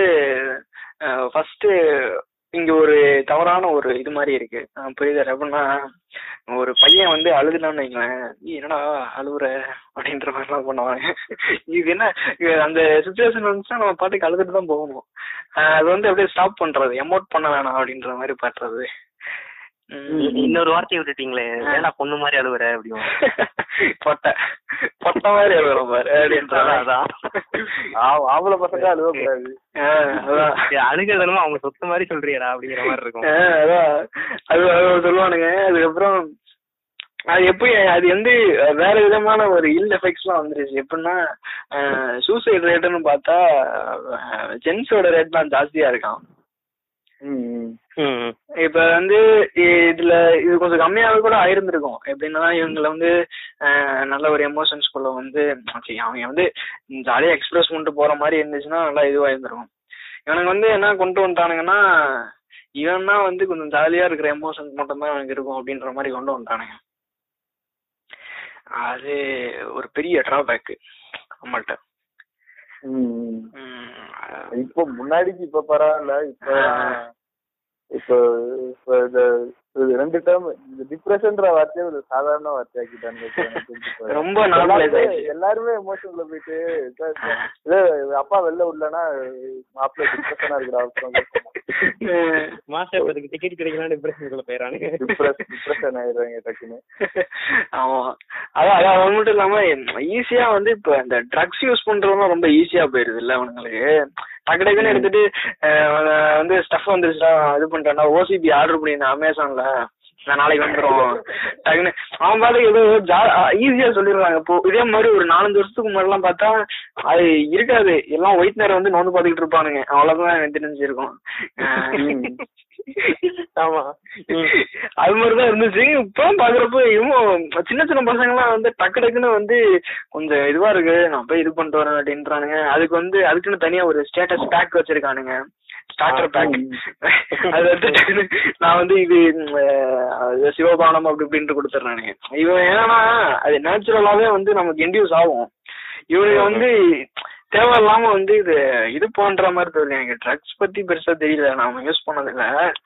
ஃபர்ஸ்ட் இங்க ஒரு தவறான ஒரு இது மாதிரி இருக்கு ஆ, புரியுதா எப்படின்னா ஒரு பையன் வந்து அழுதுனான்னு வைங்களேன் நீ என்னடா அழுவுற அப்படின்ற மாதிரிலாம் பண்ணுவாங்க இது என்ன இது அந்த சுச்சுவேஷன் வந்துச்சுன்னா நம்ம பாட்டுக்கு அழுதுட்டு தான் போகணும் ஆஹ் அது வந்து அப்படியே ஸ்டாப் பண்றது எமோட் பண்ண வேணாம் அப்படின்ற மாதிரி பண்றது உம் இன்னொரு வார்த்தையை விட்டுட்டீங்களே ஏன்னா பொண்ணு மாதிரி அழுவுற அப்படியும் பொட்டை பொட்டை மாதிரி அழுகுறோம் பாரு அப்படின்ற அதான் ஆ- ஆம்பளை பசங்க அழுவ கூடாது ஆஹ் அதான் அழுகிறதுமா அவங்க சொத்து மாதிரி சொல்றியடா அப்படிங்கிற மாதிரி இருக்கும் ஆஹ் அதான் அது அது சொல்லுவானுங்க அதுக்கப்புறம் அது எப்படி அது வந்து வேற விதமான ஒரு இல் எஃபெக்ட்ஸ்லாம் வந்துருச்சு எப்படின்னா சூசைட் ரேட்டுன்னு பார்த்தா ஜென்ஸோட ரேட் தான் ஜாஸ்தியா இருக்கான் ம், ம். இப்ப வந்து இ- இதுல இது கொஞ்சம் கம்மியாக கூட ஆயிருந்திருக்கும் எப்படின்னா இவங்களை வந்து ஆஹ் நல்ல ஒரு எமோஷன்ஸ்குள்ள வந்து சரி, அவங்க வந்து ஜாலியா எக்ஸ்பிரஸ் பண்ணிட்டு போற மாதிரி இருந்துச்சுன்னா நல்லா இதுவா இருந்திருக்கும் இவனுக்கு வந்து என்ன கொண்டு வந்துட்டானுங்கன்னா இவன் தான் வந்து கொஞ்சம் ஜாலியா இருக்கிற எமோஷன்ஸ் மட்டும் தான் எனக்கு இருக்கும் அப்படின்ற மாதிரி கொண்டு வந்துட்டானுங்க அது ஒரு பெரிய டிராபேக் நம்மள்ட்ட ம், ம். உம் இப்போ முன்னாடிக்கு இப்ப பரவாயில்ல இப்ப இப்போ இப்போ இந்த இது ரெண்டு டேர்ம் இந்த டிப்ரெஷன்ற வார்த்தையை ஒரு சாதாரண வார்த்தையாக்கிட்டாங்க இப்ப எனக்கு தெரிஞ்சு இப்ப. ரொம்ப நார்மலைஸ் எல்லாருமே- ஆயிடுச்சு எல்லாருமே எமோஷன்ல போயிட்டு இதோ இப்ப- இதோ அப்பா வெளில விடலன்னா மாப்பிள்ளை டிப்ரெஷனா இருக்கிற உம் மாஸ்டர் அதுக்கு டிக்கெட் கிடைக்கலாம் டிப்ரெஷனுக்குள்ள போயிடறானுங்க டிப்ரெஸ் டிப்ரெஷன் ஆயிடுறாங்க டக்குன்னு ஆமா அதான் அதான் அது மட்டும் இல்லாம ஈஸியா வந்து இப்ப இந்த ட்ரக்ஸ் யூஸ் பண்றதுலாம் ரொம்ப ஈஸியா போயிருது இல்ல அவனுங்களுக்கு டக்கு டக்குன்னு எடுத்துட்டு அஹ், வந்து ஸ்டஃப் வந்துருச்சுடா இது பண்றான்டா ஓசிபி ஆர்டர் பண்ணியிருந்தேன் அமேசான்ல நான் நாளைக்கு வந்துரும் டக்குன்னு அவன் பாட்டுக்கு ஏதோ ஈஸியா சொல்லிடுறாங்க இப்போ இதே மாதிரி ஒரு நாலஞ்சு வருஷத்துக்கு முன்னாடிலாம் பார்த்தா அது இருக்காது எல்லாம் ஒயிட்னர் வந்து நோந்து பாத்துக்கிட்டு இருப்பானுங்க அவ்வளவுதான் எனக்கு தெரிஞ்சிருக்கும் அஹ், ஆமா அது மாதிரிதான் இருந்துச்சு இப்போ பாக்குறப்ப இவன் சின்ன சின்ன பசங்க எல்லாம் வந்து டக்கு டக்குன்னு வந்து கொஞ்சம் இதுவா இருக்கு நான் போய் இது பண்ணிட்டு வரேன் அப்படின்றானுங்க அதுக்கு வந்து அதுக்குன்னு தனியா ஒரு ஸ்டேட்டஸ் பேக் வச்சிருக்கானுங்க ஸ்டார்டர் பேக் அது வந்து டக்குனு நான் வந்து இது ம், அஹ், சிவபானம் அப்படி இப்படின்ட்டு கொடுத்துட்றானுங்க இவன் ஏன்னா அது நேச்சுரலாவே வந்து நமக்கு இன்டியூஸ் ஆகும் இவனுக்கு வந்து தேவையில்லாம வந்து இது இது போன்ற மாதிரி தெரியல எனக்கு ட்ரக்ஸ் பத்தி பெருசா தெரியல நாம யூஸ் பண்ணதில்ல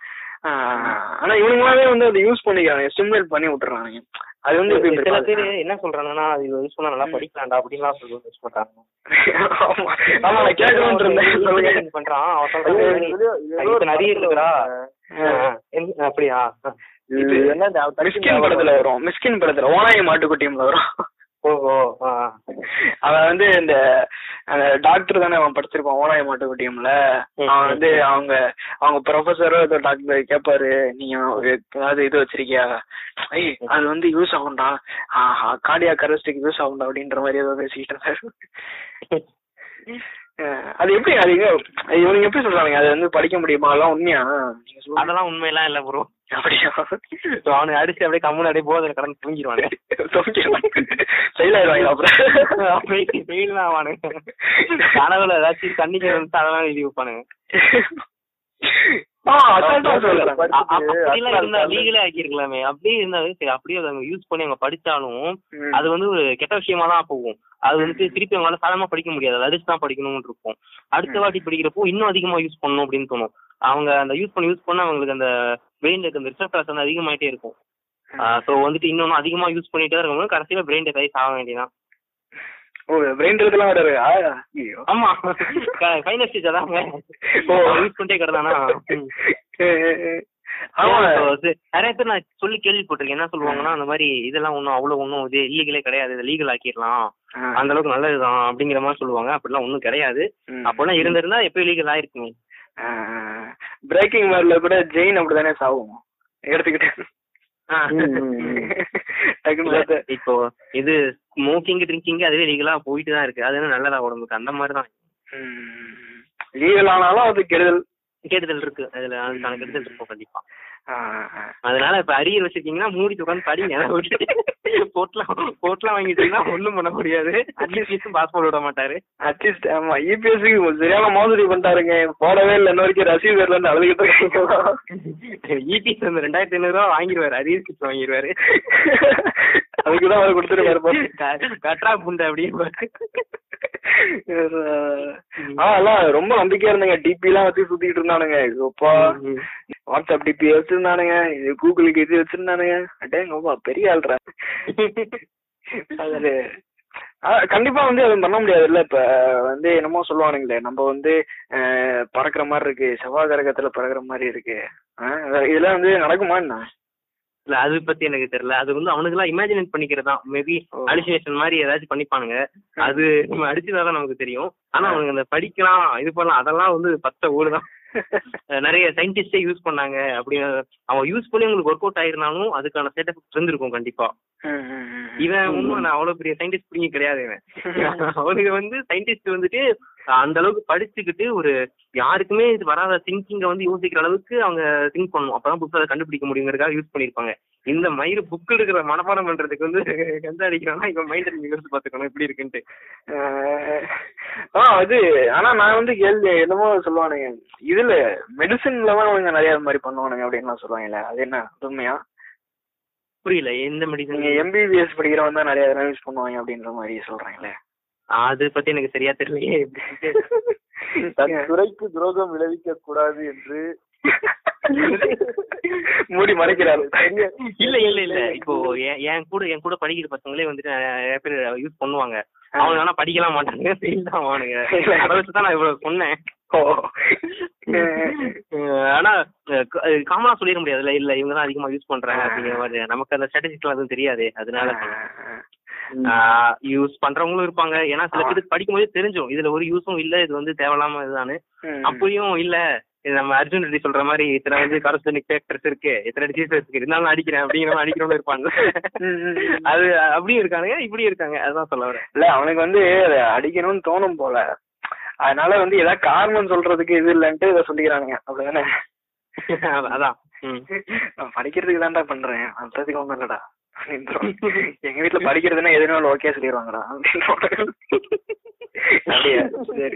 ஆஹ் ஆனா இவனுங்களாவே வந்து அதை யூஸ் பண்ணிக்கிறாங்க ஸ்டிமுலேட் பண்ணி விட்டுறானுங்க அது வந்து எப்படி சில பேர் பாருங்க. என்ன சொல்றாங்கன்னா அது யூஸ் பண்ணா நல்லா படிக்கலாம்டா அப்படின்லாம் சொல்லி யூஸ் பண்றாங்க ஆமா ஆமா நான் கேட்கணும்னு இருந்தேன் சொல்லுங்க இது பண்றான் அவன் ஐயோ, சொல்றான் இது ஏதோ- இது ஏதோ இப்ப ஒரு நிறைய படத்துல இருக்குடா வருங்க. ஆ, என்ன- அப்படியா இது என்ன ஞாபகம்- டக்குனு மிஸ்கின் ஞாபகம் படத்துல வரும் மிஸ்கின் படத்துல ஓனாய மாட்டுக்குட்டியம்ல வரும் ஓஹோ ஆ, ஆ. அவன் வந்து இந்த அந்த டாக்டர் தானே அவன் படிச்சிருப்பான் ஓனாய மாட்டுக்குட்டியம்ல அவன் வந்து அவங்க அவங்க ப்ரொஃபஸரோ ஏதோ டாக்டர் கேட்பாரு நீங்க ஒரு ஏதாவது இது வச்சிருக்கியா ஐய் அது வந்து யூஸ் ஆகும்டா கார்டியா கரஸ்டுக்கு யூஸ் ஆகும்டா அப்படின்ற மாதிரி ஏதோ பேசிக்கிட்டு இருந்தாரு அஹ் அது எப்படி அது எங்க இவனுங்க எப்படி சொல்றாங்க அது வந்து படிக்க முடியுமா அதெல்லாம் உண்மையா நீங்க சொல்லுங்க அதெல்லாம் உண்மையெல்லாம் இல்ல ப்ரோ அப்படியா அவனுக்கு அடிச்சு அப்படியே கம்முன்னு அப்படியே போதில் கடன் தூங்கிடுவாங்க ஃபெயில் ஆயிடுவாங்க அப்புறம் ஃபெயில் தான் ஆவானுங்க கனவுல ஏதாச்சும் தண்ணிக்கு வந்து அதெல்லாம் எழுதி வைப்பானுங்க ஆ அதான் தான் சொல்றேன் படிச்சுட்டு அ- அ- அப்படிலாம் அடுத்த இருந்தா நாள் லீகலே ஆக்கிருக்கலாமே அப்படியே இருந்தாவே சரி அப்படியே அவங்க யூஸ் பண்ணி அவங்க படிச்சாலும் ம். அது வந்து ஒரு கெட்ட விஷயமா தான் போகும் அது வந்து திருப்பி அவங்களால சாதாரணமா படிக்க முடியாது அது அடிச்சு தான் படிக்கணும்னு இருக்கும் அடுத்த வாட்டி படிக்கிறப்போ இன்னும் அதிகமா யூஸ் பண்ணணும் அப்படின்னு தோணும் அவங்க அந்த யூஸ் பண்ணி யூஸ் பண்ண அவங்களுக்கு அந்த பிரெயின்ல இருக்க அந்த ரிசப்டர்ஸ் வந்து அதிகமாயிட்டே இருக்கும் சோ வந்துட்டு இன்னொன்னு அதிகமா யூஸ் பண்ணிட்டே இருக்கும்போது கடைசியில பிரெயின் டெத் ஆக வேண்டியதான் ஓ பிரெயின் இதெல்லாம் வேற இருக்கா ஐயோ ஆமா ஃபைனல் ஸ்டேஜ் அதாங்க ஓ. யூஸ் பண்ணிட்டே கிடந்தானா ம். ஆமா So, அது நிறைய பேர் நான் சொல்லி கேள்விப்பட்டிருக்கேன் என்ன சொல்லுவாங்கன்னா அந்த மாதிரி இதெல்லாம் ஒன்றும் அவ்வளவு ஒன்றும் இது இல்லீகலே கிடையாது இதை லீகல் ஆக்கிடலாம் அந்த அளவுக்கு நல்லதுதான் அப்படிங்கிற மாதிரி சொல்லுவாங்க அப்படிலாம் ஒன்றும் கிடையாது அப்பெல்லாம் இருந்திருந்தா எப்பயும் லீகல் ஆயிருக்குங்க பிரேக்கிங் மேர்ல கூட ஜெயின் அப்படிதானே சாவும் எடுத்துக்கிட்டு டக்குனு பார்த்தா இப்போ இது ஸ்மோக்கிங் ட்ரிங்கிங் அதுவே லீகலா போயிட்டு தான் இருக்கு அது என்ன நல்லதா உடம்புக்கு அந்த மாதிரி தான் லீகல் ஆனாலும் அது கெடுதல் கெடுதல் இருக்கு அதுல அதுக்கான கெடுதல் இருக்கும் கண்டிப்பா ஆ, ஆ. அதனால இப்ப அரியர் வச்சிருக்கீங்கன்னா மூடி உட்காந்து படிங்க போட்லாம் போட்லாம் வாங்கிட்டீங்கன்னா ஒண்ணும் பண்ண முடியாது அட்லீஸ்ட் பாஸ்போர்ட் விட மாட்டாரு அட்லீஸ்ட் ஆமா இபிஎஸ்க்கு சரியான மோசடி பண்ணிட்டாருங்க போடவே இல்லை இன்ன வரைக்கும் ரசீது வரலன்னு அழுதுகிட்டு இருக்காங்க இபிஎஸ் வந்து ரெண்டாயிரத்தி ஐநூறு ரூபா வாங்கிடுவாரு அரியர் கிட் வாங்கிடுவாரு அதுக்குதான் அவர் கொடுத்துருக்காரு பாரு. க- கட்ரா புண்டை அப்படின்னு ஆ எல்லாம் ரொம்ப நம்பிக்கையா இருந்தாங்க டிபி எல்லாம் வச்சு சுத்திட்டு இருந்தானுங்க இப்பப்பா வாட்ஸ்அப் டிபி வச்சிருந்தானுங்க இது கூகுளுக்கு இது வச்சிருந்தானுங்க அடேங்கப்பா பெரிய ஆள்றா அது ஆ, கண்டிப்பா வந்து அது பண்ண முடியாது இல்ல இப்ப வந்து என்னமோ சொல்லுவானுங்களே நம்ம வந்து அஹ், பறக்குற மாதிரி இருக்கு செவ்வாய் கிரகத்துல பறக்குற மாதிரி இருக்கு ஆ, இதெல்லாம் வந்து நடக்குமா என்ன இல்ல அது பத்தி எனக்கு தெரியல அது வந்து அவனுக்கு எல்லாம் இமேஜினேட் பண்ணிக்கிறதா மேபி ஓ. அலிசினேஷன் மாதிரி ஏதாச்சும் பண்ணிப்பானுங்க அது நம்ம அடிச்சுதான் நமக்கு தெரியும் ஆனா அவனுக்கு அந்த படிக்கலாம் இது பண்ணலாம் அதெல்லாம் வந்து பத்த ஊடுதான் அஹ் நிறைய சயின்டிஸ்டே யூஸ் பண்ணாங்க அப்படின்னு அவன் யூஸ் பண்ணி உங்களுக்கு ஒர்க் அவுட் ஆயிருந்தாலும் அதுக்கான செட் எஃபெக்ட் இருந்திருக்கும் கண்டிப்பா ம், ம், ம். இவன் ஒன்றும் நான் அவ்வளவு பெரிய சயின்டிஸ்ட் பிடிங்க கிடையாது இவன் அவனுக்கு வந்து சயின்டிஸ்ட் வந்துட்டு அந்த அளவுக்கு படிச்சுக்கிட்டு ஒரு யாருக்குமே இது வராத திங்கிங்க வந்து யோசிக்கிற அளவுக்கு அவங்க திங்க் பண்ணணும் அப்பதான் புதுசா அதை கண்டுபிடிக்க முடியுங்கிறதுக்காக யூஸ் பண்ணிருப்பாங்க இந்த மயிறு புக் இருக்கிற மனப்பாடம் பண்றதுக்கு வந்து கந்த அடிக்கிறான்னா இவன் மைண்ட் நீங்க யோசிச்சு பாத்துக்கணும் எப்படி இருக்குன்ட்டு அஹ், ஆ அது ஆனா நான் வந்து கேள்வி என்னமோ சொல்லுவானுங்க இதுல மெடிசின்ல தான் அவங்க நிறைய இது மாதிரி பண்ணுவானுங்க அப்படின்னு சொல்லுவாங்கல்ல அது என்ன உண்மையா புரியல எந்த மெடிசன் நீங்க எம்பிபிஎஸ் படிக்கிறவன் தான் நிறைய இதெல்லாம் யூஸ் பண்ணுவாங்க அப்படின்ற மாதிரி சொல்றாங்களே அது பத்தி எனக்கு சரியா தெரியலையே தன் துறைக்கு துரோகம் விளைவிக்க கூடாது என்று மூடி மறைக்கிறாரு இல்ல இல்ல இல்ல இப்போ என் என் கூட என் கூட படிக்கிற பசங்களே வந்துட்டு நிறைய பேர் யூஸ் பண்ணுவாங்க அவங்க ஆனா படிக்கலாம் மாட்டாங்க ஃபெயில் தான் ஆவானுங்க அதை வச்சு தான் நான் இவ்வளவு சொன்னேன் ஓ அஹ் ஆனா காமனா சொல்லிட முடியாதுல்ல இல்ல இவங்க தான் அதிகமா யூஸ் பண்றாங்க அப்படிங்கிற மாதிரி நமக்கு அந்த ஸ்ட்ராட்டஜிஸ்லாம் எதுவும் தெரியாது அதனால யூஸ் பண்றவங்களும் இருப்பாங்க ஏன்னா சில பேருக்கு படிக்கும்போதே தெரிஞ்சிடும் இதுல ஒரு யூஸும் இல்ல இது வந்து தேவையில்லாம இதுதானு ம். அப்படியும் இல்ல இது நம்ம அர்ஜுன் ரெட்டி சொல்ற மாதிரி இத்தனை வந்து காரஸ்டனிக் ஃபேக்டர்ஸ் இருக்கு இத்தனை டிசீசஸ் இருக்கு இருந்தாலும் நான் அடிக்கிறேன் அப்படிங்கிற மாதிரி அடிக்கிறவங்க இருப்பாங்க ம், ம், ம். அது அப்படியும் இருக்கானுங்க இப்படியும் இருக்காங்க அதுதான் சொல்ல வரேன் இல்ல அவனுக்கு வந்து அதை அடிக்கணும்னு தோணும் போல அதனால வந்து ஏதாவது காரணம் சொல்றதுக்கு இது இல்லைன்ட்டு இதை சொல்லிக்கிறானுங்க அப்படிதானே அதான், அதான் ம். நான் படிக்கிறதுக்கு தான்டா பண்றேன் மத்ததுக்கு ஒண்ணும் இல்லடா அப்படின்றோம். எங்க வீட்டுல படிக்கிறதுன்னா எதுனாலும் ஓகே சொல்லிடுவாங்கடா அப்படின்றோம். அப்படியா சரி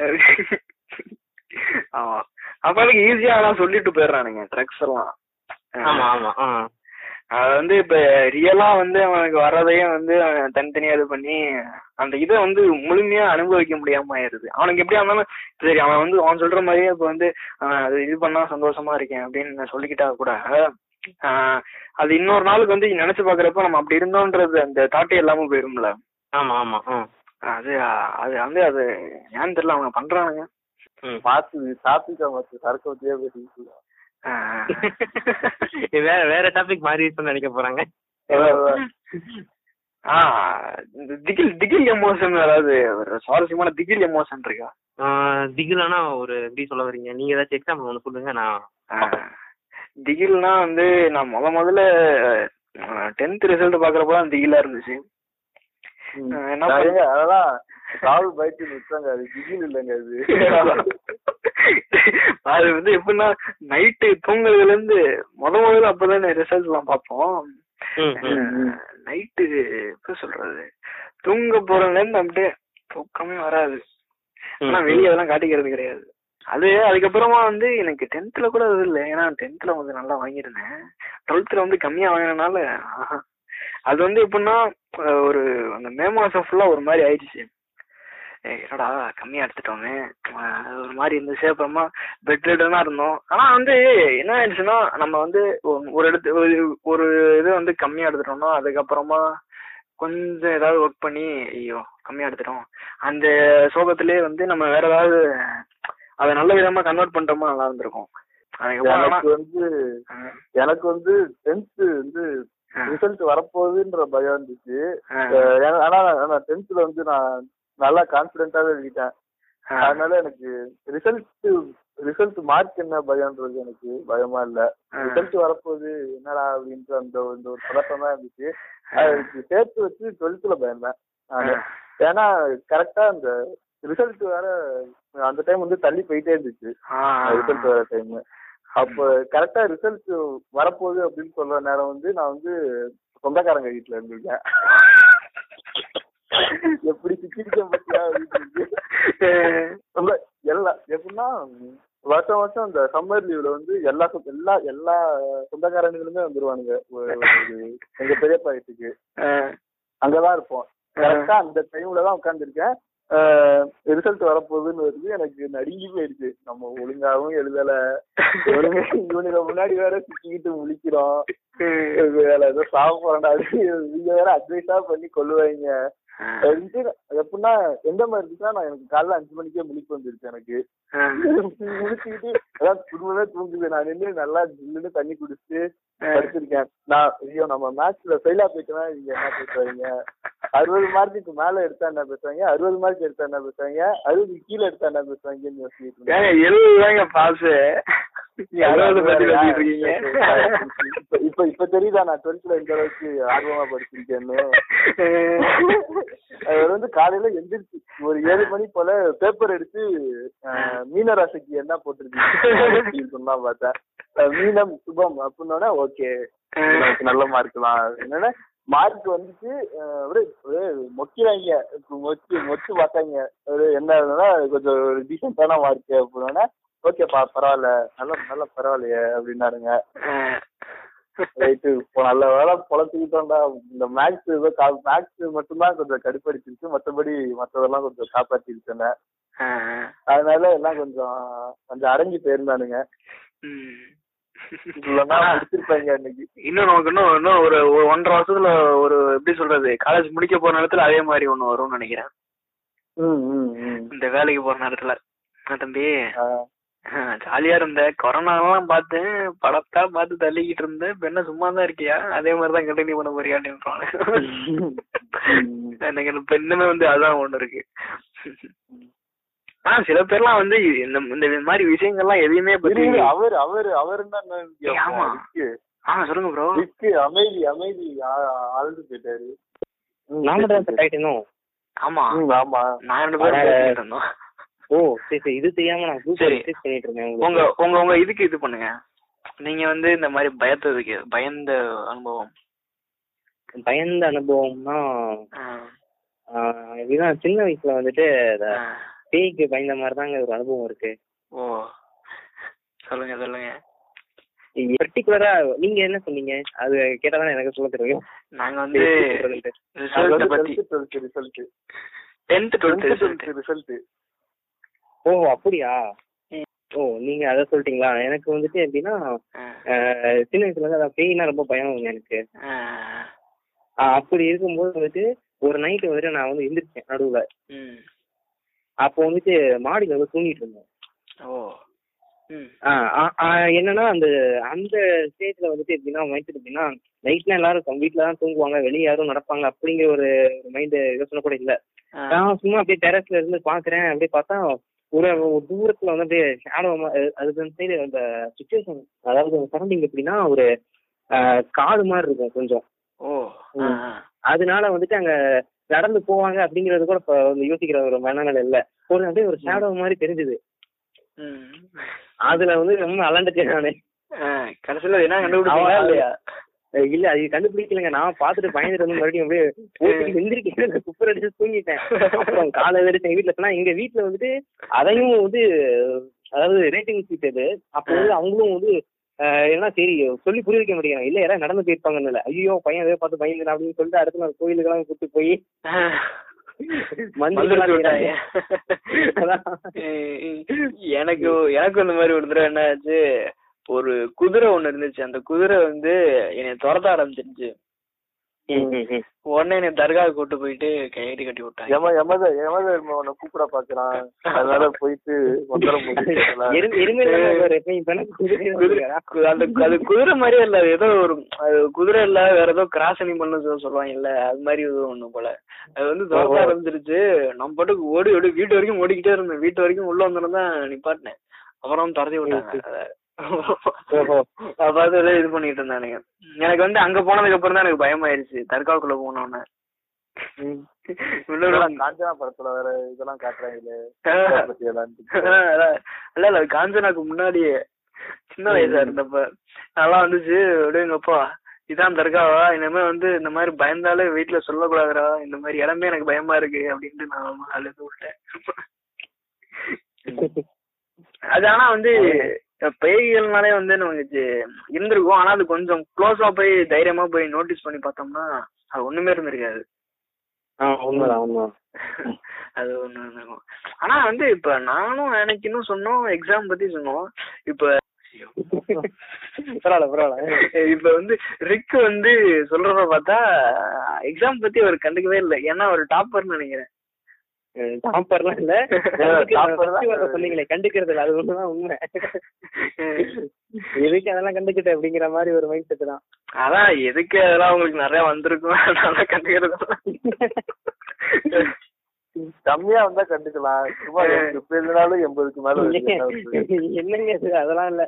ஆமா அப்ப அதுக்கு ஈஸியா ஆனா சொல்லிட்டு போயிடுறானுங்க ட்ரக்ஸ் எல்லாம் ஆமா ஆமா ஆ. அது வந்து இப்ப ரியலா வந்து அவனுக்கு வர்றதையும் வந்து அவன் தனித்தனியா இது பண்ணி அந்த இதை வந்து முழுமையா அனுபவிக்க முடியாம ஆயிருது அவனுக்கு எப்படியா இருந்தாலும் சரி அவன் வந்து அவன் சொல்ற மாதிரியே இப்ப வந்து அவன் அது இது பண்ணா சந்தோஷமா இருக்கேன் அப்படின்னு நான் சொல்லிக்கிட்டா கூட ஆஹ் அது இன்னொரு நாளுக்கு வந்து நினைச்சு பாக்குறப்ப நம்ம அப்படி இருந்தோன்றது அந்த தாட்டே இல்லாம போயிரும்ல ஆமா ஆமா ஆ. அது அது வந்து அது ஏன்னு தெரியல அவங்க பண்றானுங்க ம். பார்த்து டாபிக் பார்த்து சரக்கு வச்சே பேசிட்டு ஆஹ் வேற வேற டாபிக் மாறி இருக்கும்னு நினைக்க போறாங்க ஆஹ் இந்த திகில் திகில் எமோஷன் அதாவது ஒரு சுவாரஸ்யமான திகில் எமோஷன் இருக்கா ஆ, திகிலானா ஒரு எப்படி சொல்ல வரீங்க நீங்க ஏதாச்சும் எக்ஸாம்பிள் ஒண்ணு சொல்லுங்க நான் ஆஹ் திகில்னா வந்து நான் முத முதல்ல டென்த் ரிசல்ட் பாக்குறப்ப தான் திகிலா இருந்துச்சு ஆஹ் என்ன நான் பண்ண- ஏங்க, அதெல்லாம் ராகுல் பைக்கு விட்டாங்க அது திகில் இல்லைங்க அது அது வந்து எப்படின்னா நைட்டு தூங்குறதுல இருந்து முத முதல்ல அப்பதானே ரிசல்ட் எல்லாம் பார்ப்போம் ம், ம். நைட்டு எப்படி சொல்றது தூங்க போறதுல இருந்து அப்படியே தூக்கமே வராது ஆனா வெளியே அதெல்லாம் காட்டிக்கிறது கிடையாது அது அதுக்கப்புறமா வந்து எனக்கு டென்த்ல கூட அது இல்லை ஏன்னா டென்த்ல வந்து நல்லா வாங்கியிருந்தேன் டுவெல்த்ல வந்து கம்மியா வாங்கினனால ஆஹா. அது வந்து எப்படின்னா அஹ் ஒரு அந்த மே மாசம் ஃபுல்லா ஒரு மாதிரி ஆயிடுச்சு ஏய், என்னடா கம்மியா எடுத்துட்டோமே அஹ் அது ஒரு மாதிரி இருந்துச்சு அப்புறமா பெட் ரெட்டனா இருந்தோம் ஆனா வந்து என்ன ஆயிடுச்சுன்னா நம்ம வந்து ஒரு- ஒரு இடத்து ஒரு- ஒரு இது வந்து கம்மியா எடுத்துட்டோம்னா அதுக்கப்புறமா கொஞ்சம் ஏதாவது ஒர்க் பண்ணி ஐயோ கம்மியா எடுத்துட்டோம் அந்த சோகத்திலே வந்து நம்ம வேற ஏதாவது அதை நல்ல விதமா கன்வெர்ட் பண்ணிட்டோமா நல்லா இருந்திருக்கும் அதுக்கப்புறம் எனக்கு ஆனா- வந்து அஹ் எனக்கு வந்து டென்த் வந்து அஹ் ரிசல்ட் வரப்போகுதுன்ற பயம் இருந்துச்சு அஹ் அஹ் ஏன்னா- ஆனா நான் டென்த்ல வந்து நான் நல்லா கான்பிடென்ட்டாவே எழுதிட்டேன் அஹ் அதனால எனக்கு ரிசல்ட் ரிசல்ட் மார்க் என்ன பயம்ன்றது எனக்கு பயமா இல்ல அஹ் ரிசல்ட் வரப்போகுது என்னடா அப்படின்ற அந்த இந்த ஒரு பதட்டம் தான் இருந்துச்சு அதுக்கு சேர்த்து வச்சு டுவெல்த்ல பயந்தேன் நானு. ஏன்னா கரெக்டா அந்த ரிசல்ட் வேற அந்த டைம் வந்து தள்ளி போயிட்டே இருந்துச்சு ஆஹ் ரிசல்ட் வர டைம் அப்ப கரெக்டா ரிசல்ட் வரப்போகுது அப்படின்னு சொல்ற நேரம் வந்து நான் வந்து சொந்தக்காரங்க வீட்டுல இருந்திருக்கேன் எப்படி சிக்கிருக்கேன் பத்தியா அப்படின்னு ரொம்ப எல்லா எப்படின்னா வருஷம் வருஷம் இந்த சம்மர் லீவ்ல வந்து எல்லா சொந்த- எல்லா எல்லா சொந்தக்காரங்களுமே வந்துருவானுங்க ஒரு- ஒரு எங்க பெரியப்பா வீட்டுக்கு அஹ் அங்கதான் இருப்போம் கரெக்டா அந்த டைம்ல தான் உட்காந்துருக்கேன் ரிசல்ட் வரப்போகுதுன்னு வருது எனக்கு நடுங்கி போயிடுச்சு நம்ம ஒழுங்காவும் எழுதல ஒழுங்கா இவனுக்கு முன்னாடி வேற சுத்திக்கிட்டு முழிக்கிறோம் வேற ஏதோ சாக போறா நீங்க வேற அட்வைஸா பண்ணி கொள்ளுவாங்க அப்படின்ட்டு அது எப்படின்னா எந்த மாதிரி இருந்துச்சுன்னா நான் எனக்கு காலைல அஞ்சு மணிக்கே முழிப்பு வந்துருச்சு எனக்கு முழிச்சுக்கிட்டு அதான் குடும்பமே தூங்குது நான் நின்று நல்லா நின்று தண்ணி குடிச்சிட்டு படிச்சிருக்கேன் நான் ஐயோ நம்ம மேட்ச்ல ஃபெயிலா போயிட்டோம்னா நீங்க என்ன பேசுவாங்க அறுபது மார்க்குக்கு மேல எடுத்தா என்ன பேசுவாங்க அறுபது மார்க் எடுத்தா என்ன பேசுவாங்க அறுபது கீழே எடுத்தா என்ன பேசுவாங்கன்னு யோசிச்சுட்டு இருந்தேன். ஏங்க எழுதுதாங்க பாஸ் அறுபது பத்தி பேசிட்டு இருக்கீங்க இப்ப இப்ப இப்ப தெரியுதா நான் டுவெல்த்ல இந்த அளவுக்கு ஆர்வமா படிச்சிருக்கேன்னு அவர் வந்து காலையில எந்திரிச்சு ஒரு ஏழு மணி போல பேப்பர் எடுத்து அஹ், மீனராசிக்கு என்ன போட்டிருக்கீங்க சொன்னா பார்த்தேன் அஹ், மீனம் சுபம் அப்படின்னோட ஓகே எனக்கு நல்ல மார்க் தான் என்னன்னா மார்க் வந்துட்டு அஹ், அப்படியே அப்படியே மொக்கிறாங்க இப்ப மொச்சு மொச்சு பார்த்தாங்க ஒரு என்ன இருந்ததுன்னா கொஞ்சம் ஒரு டீசென்டான மார்க் அப்படின்னா ஓகேப்பா பரவாயில்ல நல்ல நல்ல பரவாயில்லையே அப்படின்னாருங்க ரைட்டு இப்போ நல்ல வேலை பொழச்சுக்கிட்டோம்டா இந்த மேக்ஸ் ஏதோ மேக்ஸ் மட்டும்தான் கொஞ்சம் கடுப்படிச்சிருச்சு மற்றபடி மற்றதெல்லாம் கொஞ்சம் காப்பாத்திருச்சேன் அதனால எல்லாம் கொஞ்சம் கொஞ்சம் அடங்கி போயிருந்தானுங்க இல்லைன்னா முடிச்சிருப்பாங்க அன்னைக்கு இன்னும் நமக்கு இன்னும் இன்னும் ஒரு ஒரு ஒன்றரை வருஷத்துல ஒரு எப்படி சொல்றது காலேஜ் முடிக்க போற நேரத்துல அதே மாதிரி ஒண்ணு வரும்னு நினைக்கிறேன் ம் ம் ம் இந்த வேலைக்கு போற நேரத்துல ஆ, தம்பி ஆ. ஜாலியா இருந்த கொரோனா எல்லாம் பார்த்தேன் படத்தா பார்த்து தள்ளிக்கிட்டு இருந்தேன் இப்ப என்ன சும்மா தான் இருக்கியா அதே மாதிரிதான் கண்டினியூ பண்ண போறியா அப்படின்றாங்க எனக்கு இப்ப இன்னுமே வந்து அதான் ஒண்ணு இருக்கு ஆனா சில பேர்லாம் வந்து இந்த இந்த மாதிரி விஷயங்கள்லாம் எதையுமே இரு, பத்தி இரு, அவர் அவர் அவர் ஏய், ஆமா. என்ன ஆ சொல்லுங்க ப்ரோ ரிஸ்க் அமைதி அமைதி ஆ- ஆழ்ந்து போயிட்டாரு நான் மட்டும் தான் கட் ஆயிட்டேனோ ஆமா ம், ஆமா நான் ரெண்டு பேரும் அட. பேசிட்டு இருந்தோம் ஓ சரி சரி இது தெரியாம நான் சரி. சூப்பர் மெசேஜ் பண்ணிட்டு இருந்தேன் உங்க உங்களுக்கு. உங்க உங்க இதுக்கு இது பண்ணுங்க நீங்க வந்து இந்த மாதிரி பயத்ததுக்கு பயந்த அனுபவம் பயந்த அனுபவம்னா ஆ, ஆஹ் இதுதான் சின்ன வயசுல வந்துட்டு இந்த ஆ. பேய்க்கு பயந்த மாதிரி தாங்க ஒரு அனுபவம் இருக்கு ஓ சொல்லுங்க சொல்லுங்க பர்டிகுலரா நீங்க என்ன சொன்னீங்க அது கேட்டாதான் எனக்கு சொல்ல தெரியும் நாங்க வந்து ரிசல்ட்ட பத்தி twelfth result tenth twelfth result result ஓ அப்படியா ஓ நீங்க அத சொல்லிட்டீங்களா எனக்கு வந்துட்டு எப்படின்னா ஆஹ் சின்ன வயசுல இருந்து அதான் பேய்னா ரொம்ப பயம் எனக்கு ஆஹ் அப்படி இருக்கும்போது வந்துட்டு ஒரு நைட்டு வந்துட்டு நான் வந்து எந்திரிச்சேன் நடுவுல அப்போ வந்துட்டு மாடியில வந்து தூங்கிட்டு இருந்தேன் ஓ ம் ஆஹ் ஆ- ஆஹ் என்னன்னா அந்த அந்த ஸ்டேஜ்ல வந்துட்டு எப்படின்னா மைண்ட் எப்படின்னா நைட்ல எல்லாரும் தம் வீட்டுல தான் தூங்குவாங்க வெளியே யாரும் நடப்பாங்க அப்படிங்கிற ஒரு மைண்ட் யோசனை கூட இல்ல ஆ. நான் சும்மா அப்படியே டெரஸ்ல இருந்து பாக்குறேன் அப்படியே பார்த்தா ஒரு ஒரு தூரத்துல வந்து அப்படியே ஷேடோ அதுக்கு அந்த சைடு அந்த சுச்சுவேஷன் அதாவது சரௌண்டிங் எப்படின்னா ஒரு ஆஹ் காடு மாதிரி இருக்கும் கொஞ்சம் ஓ ஆ, ஆ. அதனால வந்துட்டு அங்க நடந்து போவாங்க அப்படிங்கறது கூட இப்ப வந்து யோசிக்கிற ஒரு மனநிலை இல்ல ஒரு அப்படியே ஒரு ஷேடோ மாதிரி தெரிஞ்சது ம். அதுல வந்து ரொம்ப அலண்டுட்டேன் நானு ஆ, கடைசியில என்ன கண்டுபிடிச்சீங்களா அவன் இல்லையா அஹ் இல்ல அது கண்டுபிடிக்கலங்க நான் பாத்துட்டு பயந்துட்டு வந்து மறுபடியும் அப்படியே போட்டு எந்திரிக்க குப்பர் அடிச்சு தூங்கிட்டேன் அப்புறம் காலை வெடிச்சேன் வீட்டுல சொன்னா எங்க வீட்டுல வந்துட்டு அதையும் வந்து அதாவது ரேட்டிங் சீட் அது அப்ப வந்து அவங்களும் வந்து அஹ் என்ன சரி சொல்லி புரிய வைக்க முடியும் இல்ல யாராவது நடந்து போயிருப்பாங்கன்னு ஐயோ பையன் எதை பார்த்து பயந்துடா அப்படின்னு சொல்லிட்டு அடுத்த நாள் கோயிலுக்கெல்லாம் கூட்டு போய் மந்திரிச்சு மந்திரிச்சு விட்டாங்க. அதான். எனக்கு எனக்கு இந்த மாதிரி ஒரு தடவை என்ன ஆச்சு ஒரு குதிரை ஒண்ணு இருந்துச்சு அந்த குதிரை வந்து என்னை துரத்த ஆரம்பிச்சிருச்சு ம், ம், ம். உடனே என்னை தர்கா கூட்டு போயிட்டு கயிறு கட்டி விட்டாங்க எம எமத எமத உன்னை கூப்பிட பாக்குறான் அதனால போயிட்டு வந்துடும் எருமை எருமை இல்லாம ஒரு எப்பயும் இப்ப என்ன குதிரை குதிரை கு- அந்த அது குதிரை மாதிரியே இல்ல அது ஏதோ ஒரு அது குதிரை இல்ல வேற ஏதோ கிராசனிங் பண்ண சொல்லுவாங்க இல்ல அது மாதிரி ஏதோ ஒண்ணு போல அது வந்து துரத்த ஆரம்பிச்சிருச்சு நம்ம பாட்டுக்கு ஓடி ஓடி வீட்டு வரைக்கும் ஓடிக்கிட்டே இருந்தேன் வீட்டு வரைக்கும் உள்ள வந்தோன்னு தான் நிப்பாட்டினேன் அப்புறம் துரத்தி விட்டாங்க அத. ஓஹோ. அப்ப அது ஏதோ இது பண்ணிட்டு இருந்தானுங்க எனக்கு வந்து அங்க போனதுக்கு அப்புறம் தான் எனக்கு பயமாயிருச்சு தற்காவுக்குள்ள போனோன்னு காஞ்சனா படத்துல வேற இதெல்லாம் காட்டுறாங்களே பத்தி எல்லாம் இல்ல இல்ல காஞ்சனாக்கு முன்னாடியே சின்ன வயசா இருந்தப்ப நல்லா வந்துச்சு அப்படியே எங்க அப்பா இதான் தர்காவா இனிமே வந்து இந்த மாதிரி பயந்தாலே வீட்டுல சொல்லக்கூடாதுடா இந்த மாதிரி இடமே எனக்கு பயமா இருக்கு அப்படின்ட்டு நான் அழுது விட்டேன் அது ஆனா வந்து பேய்கள்னாலே வந்து நமக்கு சி- இருந்திருக்கும் ஆனா அது கொஞ்சம் க்ளோஸா போய் தைரியமா போய் நோட்டீஸ் பண்ணி பார்த்தோம்னா அது ஒண்ணுமே இருந்திருக்காது ஆ உண்மைதான் உண்மைதான் அது ஒண்ணு இருக்கும் ஆனா வந்து இப்ப நானும் எனக்கு இன்னும் சொன்னோம் எக்ஸாம் பத்தி சொன்னோம் இப்ப பரவாயில்ல பரவாயில்ல இப்ப வந்து ரிக் வந்து சொல்றத பார்த்தா எக்ஸாம் பத்தி அவர் கண்டுக்கவே இல்லை ஏன்னா அவர் டாப்பர்னு நினைக்கிறேன் டாப்பர்லாம் இல்ல Topper தான். first வர சொன்னீங்களே கண்டுக்கிறது இல்ல அது ஒண்ணுதான் உண்மை எதுக்கு அதெல்லாம் கண்டுக்கிட்ட அப்படிங்கிற மாதிரி ஒரு மைண்ட் செட் தான் அதான் எதுக்கு அதெல்லாம் உங்களுக்கு நிறைய வந்திருக்கும் அதனால கண்டுக்கிறது கம்மியா வந்தா கண்டுக்கலாம் சும்மா இப்ப இருந்தாலும் எண்பதுக்கு மேல வருது. என்ன வருது? என்னங்க இது அதெல்லாம் இல்ல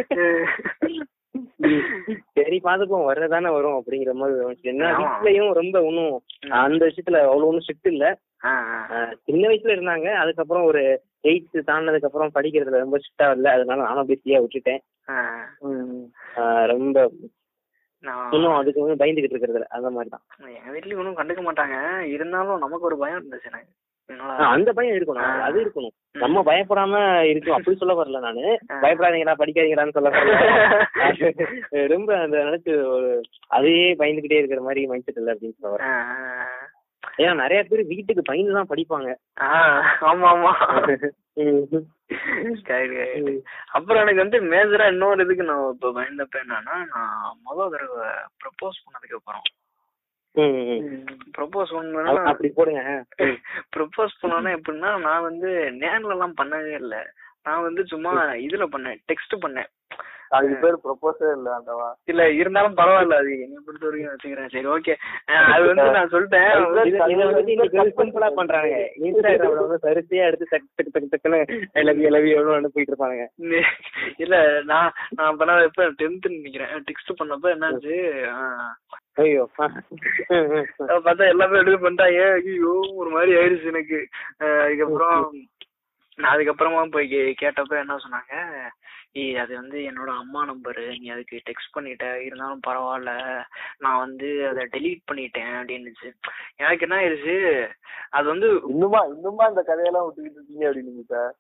சரி பாத்துப்போம் வர்றதானே வரும் அப்படிங்கிற மாதிரி தோணுச்சு. என்ன ஆமா. வீட்லயும் ரொம்ப ஒண்ணும் அந்த விஷயத்துல அவ்வளவு ஒண்ணும் ஸ்ட்ரிக்ட் இல்ல ஆ, ஆஹ் சின்ன வயசுல இருந்தாங்க அதுக்கப்புறம் ஒரு எயித்து தாண்டினதுக்கு அப்புறம் படிக்கிறதுல ரொம்ப ஸ்ட்ரிக்டா இல்ல அதனால நானும் அப்படியே ஃப்ரீயா விட்டுட்டேன் ஆ. ம். ஆஹ் ரொம்ப நான் இன்னும் அதுக்கு வந்து பயந்துகிட்டு இருக்கிறது இல்ல அந்த மாதிரி தான் எங்க வீட்லயும் ஒன்றும் கண்டுக்க மாட்டாங்க இருந்தாலும் நமக்கு ஒரு பயம் இருந்துச்சு எனக்கு என்னடா, ஆஹ் அந்த பயம் இருக்கணும் அது இருக்கணும் நம்ம பயப்படாம இருக்கும் அப்படி சொல்ல வரல நானு பயப்படாதீங்கடா படிக்காதீங்கடான்னு சொல்ல வரல ரொம்ப அந்த நினைச்சு ஒரு அதையே பயந்துகிட்டே இருக்கிற மாதிரி மைண்ட் செட் இல்ல அப்படின்னு சொல்ல வரேன் ஆ, ஏன்னா நிறைய பேர் வீட்டுக்கு பயந்து தான் படிப்பாங்க ஆ, ஆமா ஆமா Correct, correct. அப்புறம் எனக்கு வந்து மேஜரா இன்னொரு இதுக்கு நான் இப்ப பயந்தப்ப என்னன்னா நான் முதல் தடவை ப்ரப்போஸ் பண்ணதுக்கு அப்புறம் ம், ம். ப்ரப்போஸ் அ- பண்ணா அப்படி போடுங்க ப்ரப்போஸ் பண்ணோன்னா எப்படின்னா நான் வந்து நேர்ல எல்லாம் பண்ணவே இல்ல நான் வந்து சும்மா இதுல பண்ணேன் டெக்ஸ்ட் பண்ணேன் அதுக்கு பேர் ப்ரொபோஸே இல்ல அந்தவா இல்ல இருந்தாலும் பரவாயில்ல அது என்னை பொறுத்த வரைக்கும் வச்சுக்கிறேன் சரி ஓகே அது வந்து நான் சொல்லிட்டேன் இத இத வந்து இன்னைக்கு வந்து சிம்பிளா பண்றாங்க இன்ஸ்டாகிராம்ல வந்து சரிசையா எடுத்து டக்கு டக்கு டக்கு டக்குன்னு I love you love you அனுப்பிட்டு இருப்பாங்க இல்ல நான் நான் பண்ண எப்ப டென்த் நினைக்கிறேன் டெக்ஸ்ட் பண்ணப்ப என்னாச்சு ஆஹ், ஐயோ அதை பார்த்தா எல்லாமே எடுத்து பண்ணிட்டாங்க ஐயோ ஒரு மாதிரி ஆயிடுச்சு எனக்கு ஆஹ், அதுக்கப்புறம் நான் அதுக்கப்புறமா போய் கே- கேட்டப்ப என்ன சொன்னாங்க ஏய் அது வந்து என்னோட அம்மா நம்பரு நீ அதுக்கு டெக்ஸ்ட் பண்ணிட்ட இருந்தாலும் பரவாயில்ல நான் வந்து அதை டெலீட் பண்ணிட்டேன் அப்படின்னுச்சு எனக்கு என்ன ஆயிடுச்சு அது வந்து இன்னுமா இன்னுமா இந்த கதையெல்லாம் விட்டுக்கிட்டு இருக்கீங்க அப்படின்னு சார்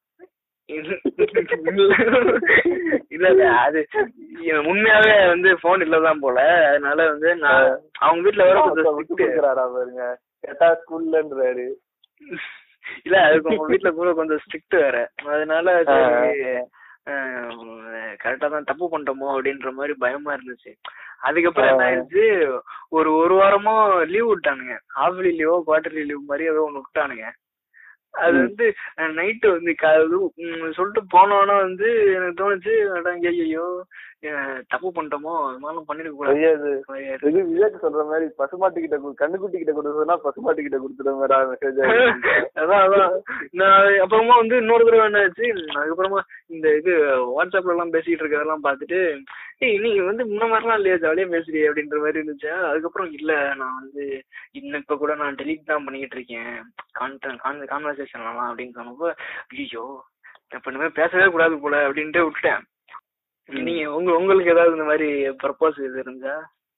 இல்ல இல்ல அது உண்மையாவே வந்து போன் இல்லதான் போல அதனால வந்து நான் அவங்க வீட்ல வேற கொஞ்சம் விட்டு strict. கொடுக்குறாரா பாருங்க கேட்டா ஸ்கூல்லன்றாரு இல்ல அதுக்கு உங்க வீட்ல கூட கொஞ்சம் ஸ்ட்ரிக்ட் வேற அதனால சரி கரெக்டா தான் தப்பு பண்ணிட்டோமோ அப்படின்ற மாதிரி பயமா இருந்துச்சு அதுக்கப்புறம் என்ன ஆயிடுச்சு ஒரு ஒரு வாரமா லீவ் விட்டானுங்க ஹாஃப்லி லீவோ குவார்டர்லி லீவ் மாதிரி ஏதோ ஒண்ணு விட்டானுங்க அது வந்து நைட்டு வந்து க- இது, ம், சொல்லிட்டு போனோன்னா வந்து எனக்கு தோணுச்சு ஐயோ தப்பு பண்ணிட்டோமோ அது மாதிரிலாம் பண்ணிருக்க கூடாது தெரியாது இது விவேக் சொல்ற மாதிரி பசுமாட்டு கிட்ட கு- கண்ணுக்குட்டி கிட்ட கொடுத்ததுன்னா பசுமாட்டு கிட்ட கொடுத்துடுங்க மெசேஜ் அதான் அதான் நான் அப்புறமா வந்து இன்னொரு தடவை என்ன ஆச்சு அதுக்கப்புறமா இந்த இது வாட்ஸ்அப்ல எல்லாம் பேசிட்டு இருக்கிறதெல்லாம் பார்த்துட்டு ஏய் நீ வந்து முன்ன மாதிரிலாம் இல்லையா ஜாலியா பேசுறியே அப்படின்ற மாதிரி இருந்துச்சு அதுக்கப்புறம் இல்ல நான் வந்து இன்னும் இப்ப கூட நான் டெலிட் தான் பண்ணிக்கிட்டு இருக்கேன் கான்டென்ட் கான்வர்சேஷன்லாம் அப்படின்னு சொன்னப்போ ஐயோ இப்ப இனிமே பேசவே கூடாது போல அப்படின்ட்டு விட்டுட்டேன் நீங்க உங்க உங்களுக்கு ஏதாவது இந்த மாதிரி ப்ரப்போஸ் இது இருந்தா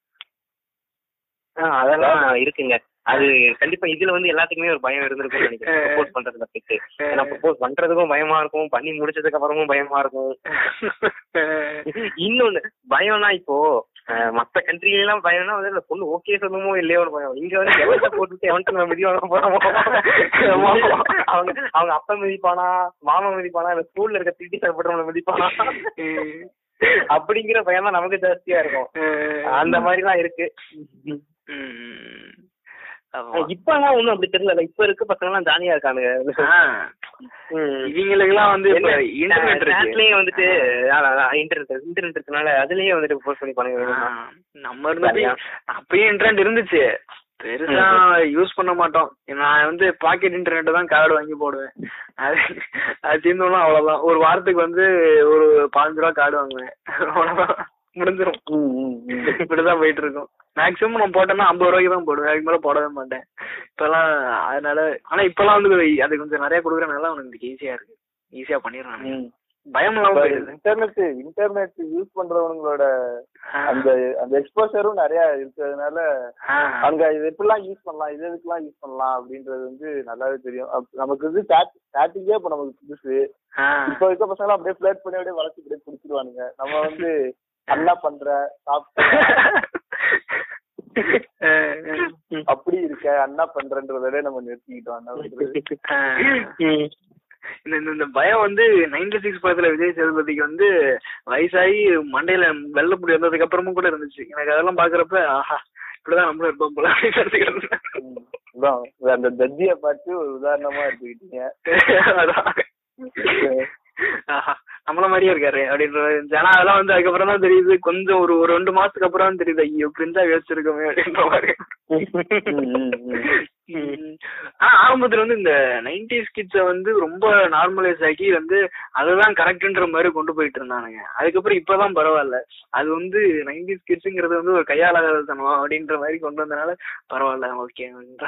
ஆ, அதெல்லாம் இருக்குங்க அது கண்டிப்பா இதுல வந்து எல்லாத்துக்குமே ஒரு பயம் இருந்திருக்கும்னு நினைக்கிறேன் ப்ரப்போஸ் பண்றதுல போயிட்டு ஏன்னா ப்ரப்போஸ் பண்றதுக்கும் பயமா இருக்கும் பண்ணி முடிச்சதுக்கு அப்புறமும் பயமா இருக்கும் இன்னொன்னு பயம்னா இப்போ அஹ், மத்த கண்ட்ரில எல்லாம் பயம்னா வந்து இந்த பொண்ணு ஓகே சொல்லுமோ இல்லையோன்னு பயம் இங்க வந்து எவன்கிட்ட போட்டுட்டு எவன்கிட்ட நம்ம மிதி வாங்க போறோமோ அவங்க அவங்க அப்பா மிதிப்பானா மாமா மிதிப்பானா இல்ல ஸ்கூல்ல இருக்க திருட்டி சாப்பிடுறவங்க மிதிப்பானா அப்படிங்கிற பயம் தான் நமக்கு ஜாஸ்தியா இருக்கும் அந்த மாதிரி தான் இருக்கு ம். ஆமா. இப்பெல்லாம் ஒண்ணும் அப்படி தெரியல இப்ப இருக்க பசங்க எல்லாம் ஜாலியா இருக்கானுங்க ஆ, இவங்களுக்கெல்லாம் வந்து இப்ப இன்டர்நெட் இருக்கு இன்டர்நெட்லயே வந்துட்டு இன்டர்நெட் இன்டர்நெட் இருக்கனால அதுலயே வந்துட்டு போஸ்ட் பண்ணி ஆ, பண்ணுங்க நம்ம இருந்தப்ப அப்பயும் இன்டர்நெட் இருந்துச்சு பெருசா யூஸ் பண்ண மாட்டோம் நான் வந்து பாக்கெட் இன்டர்நெட் தான் கார்டு வாங்கி போடுவேன் அது அது தீர்ந்தோம்னா அவ்வளவுதான் ஒரு வாரத்துக்கு வந்து ஒரு பாஞ்சு ரூபா கார்டு வாங்குவேன் அவ்வளவுதான் முடிஞ்சிரும் இப்படிதான் போயிட்டு இருக்கும் மேக்ஸிமம் நான் போட்டேன்னா ஐம்பது ரூபாய்க்கு தான் போடுவேன் அதுக்கு மேல போடவே மாட்டேன் இப்பெல்லாம் அதனால ஆனா இப்பெல்லாம் வந்து அது கொஞ்சம் நிறைய கொடுக்குறதுனால உனக்கு ஈஸியா இருக்கு ஈஸியா பண்ணிடுறாங்க பயம் இல்லாம போயிடுது இன்டர்நெட் இன்டர்நெட் யூஸ் பண்றவங்களோட அந்த அந்த எக்ஸ்போஷரும் நிறைய இருக்கிறதுனால ஆ. அங்க இது எப்படிலாம் யூஸ் பண்ணலாம் இது எதுக்கெல்லாம் யூஸ் பண்ணலாம் அப்படின்றது வந்து நல்லாவே தெரியும் அப்- நமக்கு வந்து ஸ்டார்டிங்கே இப்ப நமக்கு புதுசு ஆ. இப்ப இருக்க பசங்க அப்படியே பிளேட் பண்ணி அப்படியே வளர்ச்சி அப்படியே குடிச்சிருவானுங்க நம்ம வந்து நல்லா பண்ற சாப்பிட்ட அப்படி இருக்க அண்ணா பண்றன்றதே நம்ம நிறுத்திக்கிட்டோம் அண்ணா பண்றது. ம். இந்த இந்த- இந்த பயம் வந்து நைன்டி சிக்ஸ் படத்துல விஜய் சேதுபதிக்கு வந்து வயசாகி மண்டையில வெள்ளப்புடி வந்ததுக்கு அப்புறமும் கூட இருந்துச்சு எனக்கு அதெல்லாம் பாக்குறப்ப ஆஹா இப்படிதான் நம்மளும் இருப்போம் போல அப்படின்னு நினைச்சுக்கிறேன். ம். அதான் அந்த தத்திய பார்த்து ஒரு உதாரணமா எடுத்துக்கிட்டீங்க அதான். ஆஹா, நம்மள மாதிரியே இருக்காரு அப்படின்ற மாதிரி இருந்துச்சு. ஆனா அதெல்லாம் வந்து அதுக்கப்புறம் தான் தெரியுது கொஞ்சம் ஒரு ஒரு ரெண்டு மாசத்துக்கு அப்புறம் தான் தெரியுது ஐயோ பிரிஞ்சா யோசிச்சிருக்கோமே அப்படின்ற மாதிரி ம், ம், ம். ம். ஆனா ஆரம்பத்துல வந்து இந்த நைன்டிஸ் கிட்ஸ வந்து ரொம்ப நார்மலைஸ் ஆக்கி வந்து அதுதான் கரெக்ட்ன்ற மாதிரி கொண்டு போயிட்டு இருந்தானுங்க அதுக்கப்புறம் இப்பதான் பரவாயில்ல அது வந்து நைன்டிஸ் கிட்ஸுங்கிறது வந்து ஒரு கையாளாதனம் அப்படின்ற மாதிரி கொண்டு வந்தனால பரவாயில்ல ஓகே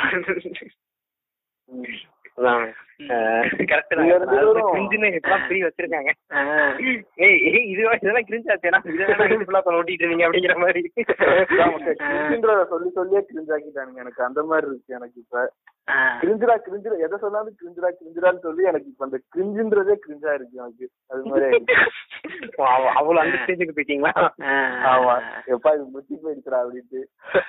ம். அதான். அஹ் correct தான். நீங்க ரெண்டு அதாவது பேரும் cringe-ன்னு இப்பதான் பிரி வச்சிருக்காங்க ஏய் ஏய், இது இதெல்லாம் கிரிஞ்ச் ஆச்சேனா இதெல்லாம் ஃபுல்லா ஓட்டிட்டு இருந்தீங்க அப்படிங்கிற மாதிரி அதான் மக்கள் கிரிஞ்சுன்றத சொல்லி சொல்லியே கிரிஞ்சாக்கிட்டானுங்க எனக்கு அந்த மாதிரி இருக்கு எனக்கு இப்ப கிரிஞ்சுடா கிரிஞ்சுடா எதை சொன்னாலும் கிரிஞ்சுடா கிரிஞ்சுடான்னு சொல்லி எனக்கு இப்ப அந்த கிரிஞ்சுன்றதே கிரிஞ்சா இருக்கு எனக்கு அது மாதிரி ஆயிடுச்சு. அவ- அவ்வளவு அந்த ஸ்டேஜுக்கு போயிட்டீங்களா ஆமா எப்பா இது முத்தி போயிடுச்சுடா அப்படின்ட்டு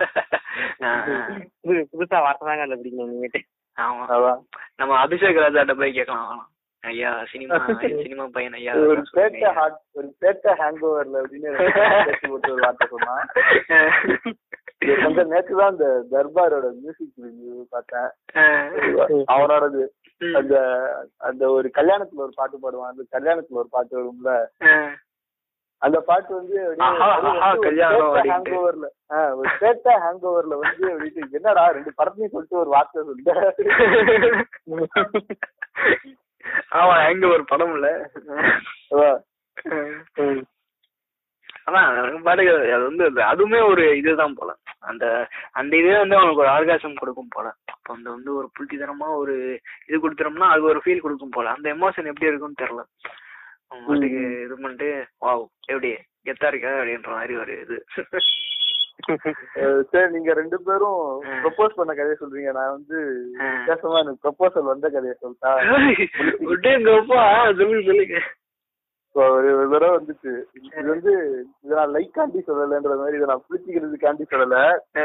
புது புதுசா வார்த்தை தாங்க கண்டுபிடிக்கணும் நீங்க ஆமா அதான் நம்ம அபிஷேக் ராஜாட்ட போய் கேட்கலாம் வேணாம். ஐயா சினிமா சினிமா பையன் ஐயா ஒரு பேட்ட ஹாட் ஒரு பேட்ட ஹேங் ஓவர்ல அப்படின்னு பேசி போட்டு ஒரு வார்த்தை சொன்னான் இது கொஞ்சம் நேத்து தான் இந்த தர்பாரோட மியூசிக் ரிவ்யூ பார்த்தேன் அவனோடது அந்த அந்த ஒரு கல்யாணத்துல ஒரு பாட்டு பாடுவான் அந்த கல்யாணத்துல ஒரு பாட்டு வரும்ல அந்த பாட்டு வந்து ஆஹா, ஆஹா, கல்யாணம் அப்படின்ட்டு. ஹேங் ஓவர்ல ஒரு பேட்ட ஹேங் ஓவர்ல வந்து அப்படின்ட்டு என்னடா ரெண்டு படத்தையும் சொல்லிட்டு ஒரு வார்த்தை சொல்லிட்டு ஆமா எங்க ஒரு படம் இல்ல அதான் எனக்கு பாட்டுக்கு அது வந்து அது- அதுவுமே ஒரு இதுதான் போல அந்த அந்த இதே வந்து அவனுக்கு ஒரு ஆர்காசம் கொடுக்கும் போல அப்ப அந்த வந்து ஒரு புல்டித்தனமா ஒரு இது கொடுத்துறோம்னா அது ஒரு ஃபீல் கொடுக்கும் போல அந்த எமோஷன் எப்படி இருக்கும்னு தெரியல அவன் பாட்டுக்கு இது பண்ணிட்டு வாவ் எப்படி கெத்தா இருக்கா அப்படின்ற மாதிரி ஒரு இது அஹ் சரி நீங்க ரெண்டு பேரும் ஆ. ப்ரொபோஸ் பண்ண கதையை சொல்றீங்க நான் வந்து ஆ. வித்தியாசமா எனக்கு ப்ரொபோசல் வந்த கதையை சொல்லிட்டா விட்டேங்கப்பா சொல்லுங்க சொல்லுங்க இப்போ ஒரு ஒரு தடவை வந்துச்சு இது வந்து இதை நான் லைக் காண்டி சொல்லலைன்ற மாதிரி இதை நான் பிடிச்சிக்கிறதுக்காண்டி சொல்லல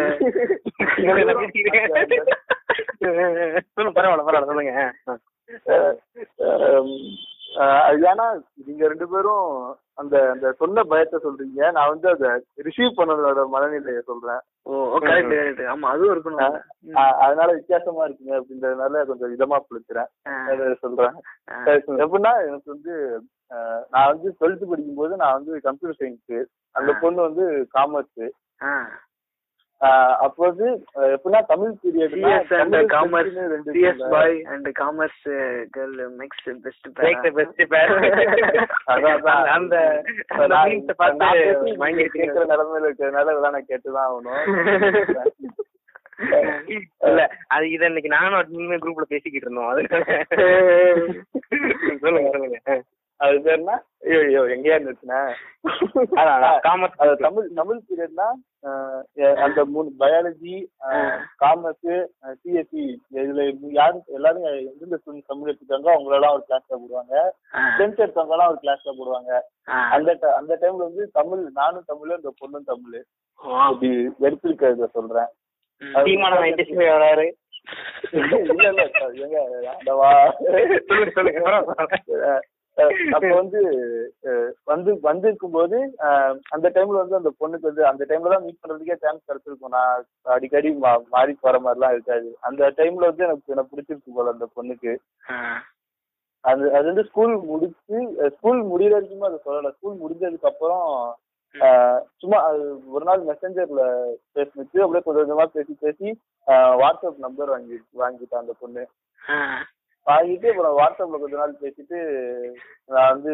சொல்லுங்க பரவாயில்ல பரவாயில்ல சொல்லுங்க அஹ் அஹ் அது ஏன்னா நீங்க ரெண்டு பேரும் அந்த அந்த சொன்ன பயத்தை சொல்றீங்க நான் வந்து அதை ரிசீவ் பண்ணதோட மனநிலையை சொல்றேன் ஓ கரெக்ட் கரெக்ட் ஆமா அதுவும் இருக்கணும் அஹ் அதனால வித்தியாசமா இருக்குங்க அப்படின்றதுனால கொஞ்சம் இதமா பிடிச்சிறேன் அதை சொல்றேன் எப்படின்னா எனக்கு வந்து அஹ், நான் வந்து டுவெல்த் படிக்கும்போது நான் வந்து கம்ப்யூட்டர் சயின்ஸ் அந்த பொண்ணு வந்து காமர்ஸ் அப்போ வந்து அஹ், எப்படின்னா Tamil period CS and commerce CS boy and commerce girl mix best Break the best pair. அதான், அதான். அந்த அந்த நான் memes அ பார்த்து நான் பேசி வாங்கி நீங்க கேட்கிற நிலைமையில இருக்கிறதுனால இதெல்லாம் நான் கேட்டுதான் ஆகணும் இல்ல அது இத இன்னைக்கு நானும் அட்மின் குரூப்ல பேசிக்கிட்டு இருந்தோம் அது சொல்லுங்க சொல்லுங்க அது பேர்னா ஐயோ ஐயோ எங்கேயா நிறுத்தினேன் காமர்ஸ் அது தமிழ் தமிழ் பீரியட்னா அந்த மூணு பயாலஜி காமர்ஸ் சிஎஸ்சி இதுல யாரும் எல்லாரும் எந்தெந்த ஸ்டூடெண்ட் தமிழ் எடுத்துக்காங்க அவங்களெல்லாம் ஒரு கிளாஸ்ல போடுவாங்க டென்த் எடுத்தவங்க எல்லாம் ஒரு கிளாஸ்ல போடுவாங்க அந்த ti- அந்த டைம்ல வந்து தமிழ் நானும் தமிழ் இந்த பொண்ணும் தமிழ் அப்படி எடுத்திருக்கிறத சொல்றேன் தீமான நைன்டி வராரு இல்ல இல்ல எங்க அதவா சொல்லுங்க சொல்லுங்க பரவாயில்ல. அஹ் அப்ப வந்து அஹ் வந்து வந்திருக்கும் போது அஹ் அந்த டைம்ல வந்து அந்த பொண்ணுக்கு வந்து அந்த டைம்ல தான் மீட் பண்றதுக்கே சான்ஸ் கிடைச்சிருக்கும் நான் அடிக்கடி மா- மாறி போற மாதிரிலாம் இருக்காது அந்த டைம்ல வந்து எனக்கு எனக்கு பிடிச்சிருக்கு போல அந்த பொண்ணுக்கு அது அது வந்து ஸ்கூல் முடிச்சு ஸ்கூல் முடியற வரைக்கும் அதை சொல்லல ஸ்கூல் முடிஞ்சதுக்கு அப்புறம் ஆஹ் சும்மா அது ஒரு நாள் மெசஞ்சர்ல பேசினுச்சு அப்படியே கொஞ்சம் கொஞ்சமா பேசி பேசி ஆஹ் வாட்ஸ்அப் நம்பர் வாங்கி வாங்கிட்டான் அந்த பொண்ணு வாங்கிட்டு அப்புறம் வாட்ஸ்அப்ல கொஞ்ச நாள் பேசிட்டு நான் வந்து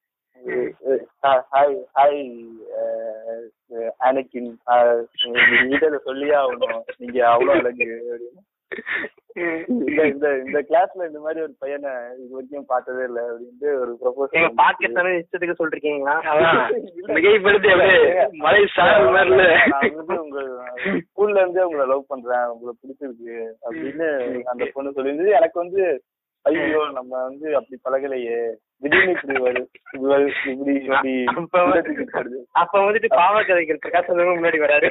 ஹாய் ஹாய் அனக்கின் நீங்க இதை சொல்லியே ஆகணும் நீங்க அவ்வளவு அழகு அப்படின்னு இந்த இந்த இந்த கிளாஸ்ல இந்த மாதிரி ஒரு பையனை இது வரைக்கும் பார்த்ததே இல்ல அப்படின்ட்டு ஒரு ஏங்க ப்ரொபோசல் பாகிஸ்தான இஷ்டத்துக்கு சொல்றீங்களா மிகைப்படுத்தி அப்படியே மலை சாரல் மாதிரில நான் வந்து உங்க ஸ்கூல்ல இருந்தே உங்களை லவ் பண்றேன் உங்களை பிடிச்சிருக்கு அப்படின்னு அந்த பொண்ணு சொல்லியிருந்தது எனக்கு வந்து ஐயோ நம்ம வந்து அப்படி பழகலையே திடீர்னு இப்படி வரு இப்படி வரு- இப்படி இப்படி அப்ப வந்து- உள்ளத்துக்கு வருது. அப்ப வந்துட்டு பாவ கதைகள் பிரகாஷ் முன்னாடி வராரு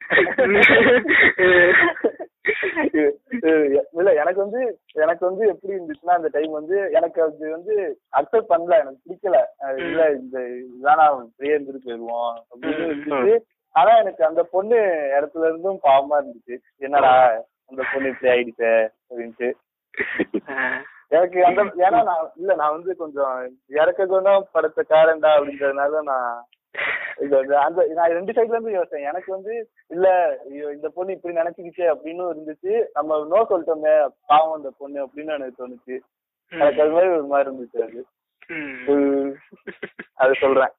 இது- இது இல்ல எனக்கு வந்து எனக்கு வந்து எப்படி இருந்துச்சுன்னா அந்த டைம் வந்து எனக்கு அது வந்து அக்செப்ட் பண்ணல எனக்கு பிடிக்கல அஹ் இல்ல இந்த இதானா இப்படியே இருந்துட்டு போயிருவோம் அப்படின்னு இருந்துச்சு ஆனா எனக்கு அந்த பொண்ணு இடத்துல இருந்தும் பாவமா இருந்துச்சு என்னடா அந்த பொண்ணு இப்படி ஆயிடுச்சே அப்படின்ட்டு எனக்கு அந்த ஏன்னா நான் இல்ல நான் வந்து கொஞ்சம் இறக்க குணம் படத்த காரண்டா அப்படின்றதுனால நான் இது வந்து அந்த நான் ரெண்டு சைட்ல இருந்து யோசிச்சேன் எனக்கு வந்து இல்ல ஐயோ இந்த பொண்ணு இப்படி நினைச்சுக்கிச்சே அப்படின்னு இருந்துச்சு நம்ம நோ சொல்லிட்டோமே பாவம் அந்த பொண்ணு அப்படின்னு எனக்கு தோணுச்சு எனக்கு அது மாதிரி ஒரு மாதிரி இருந்துச்சு அது உம், அது சொல்றேன்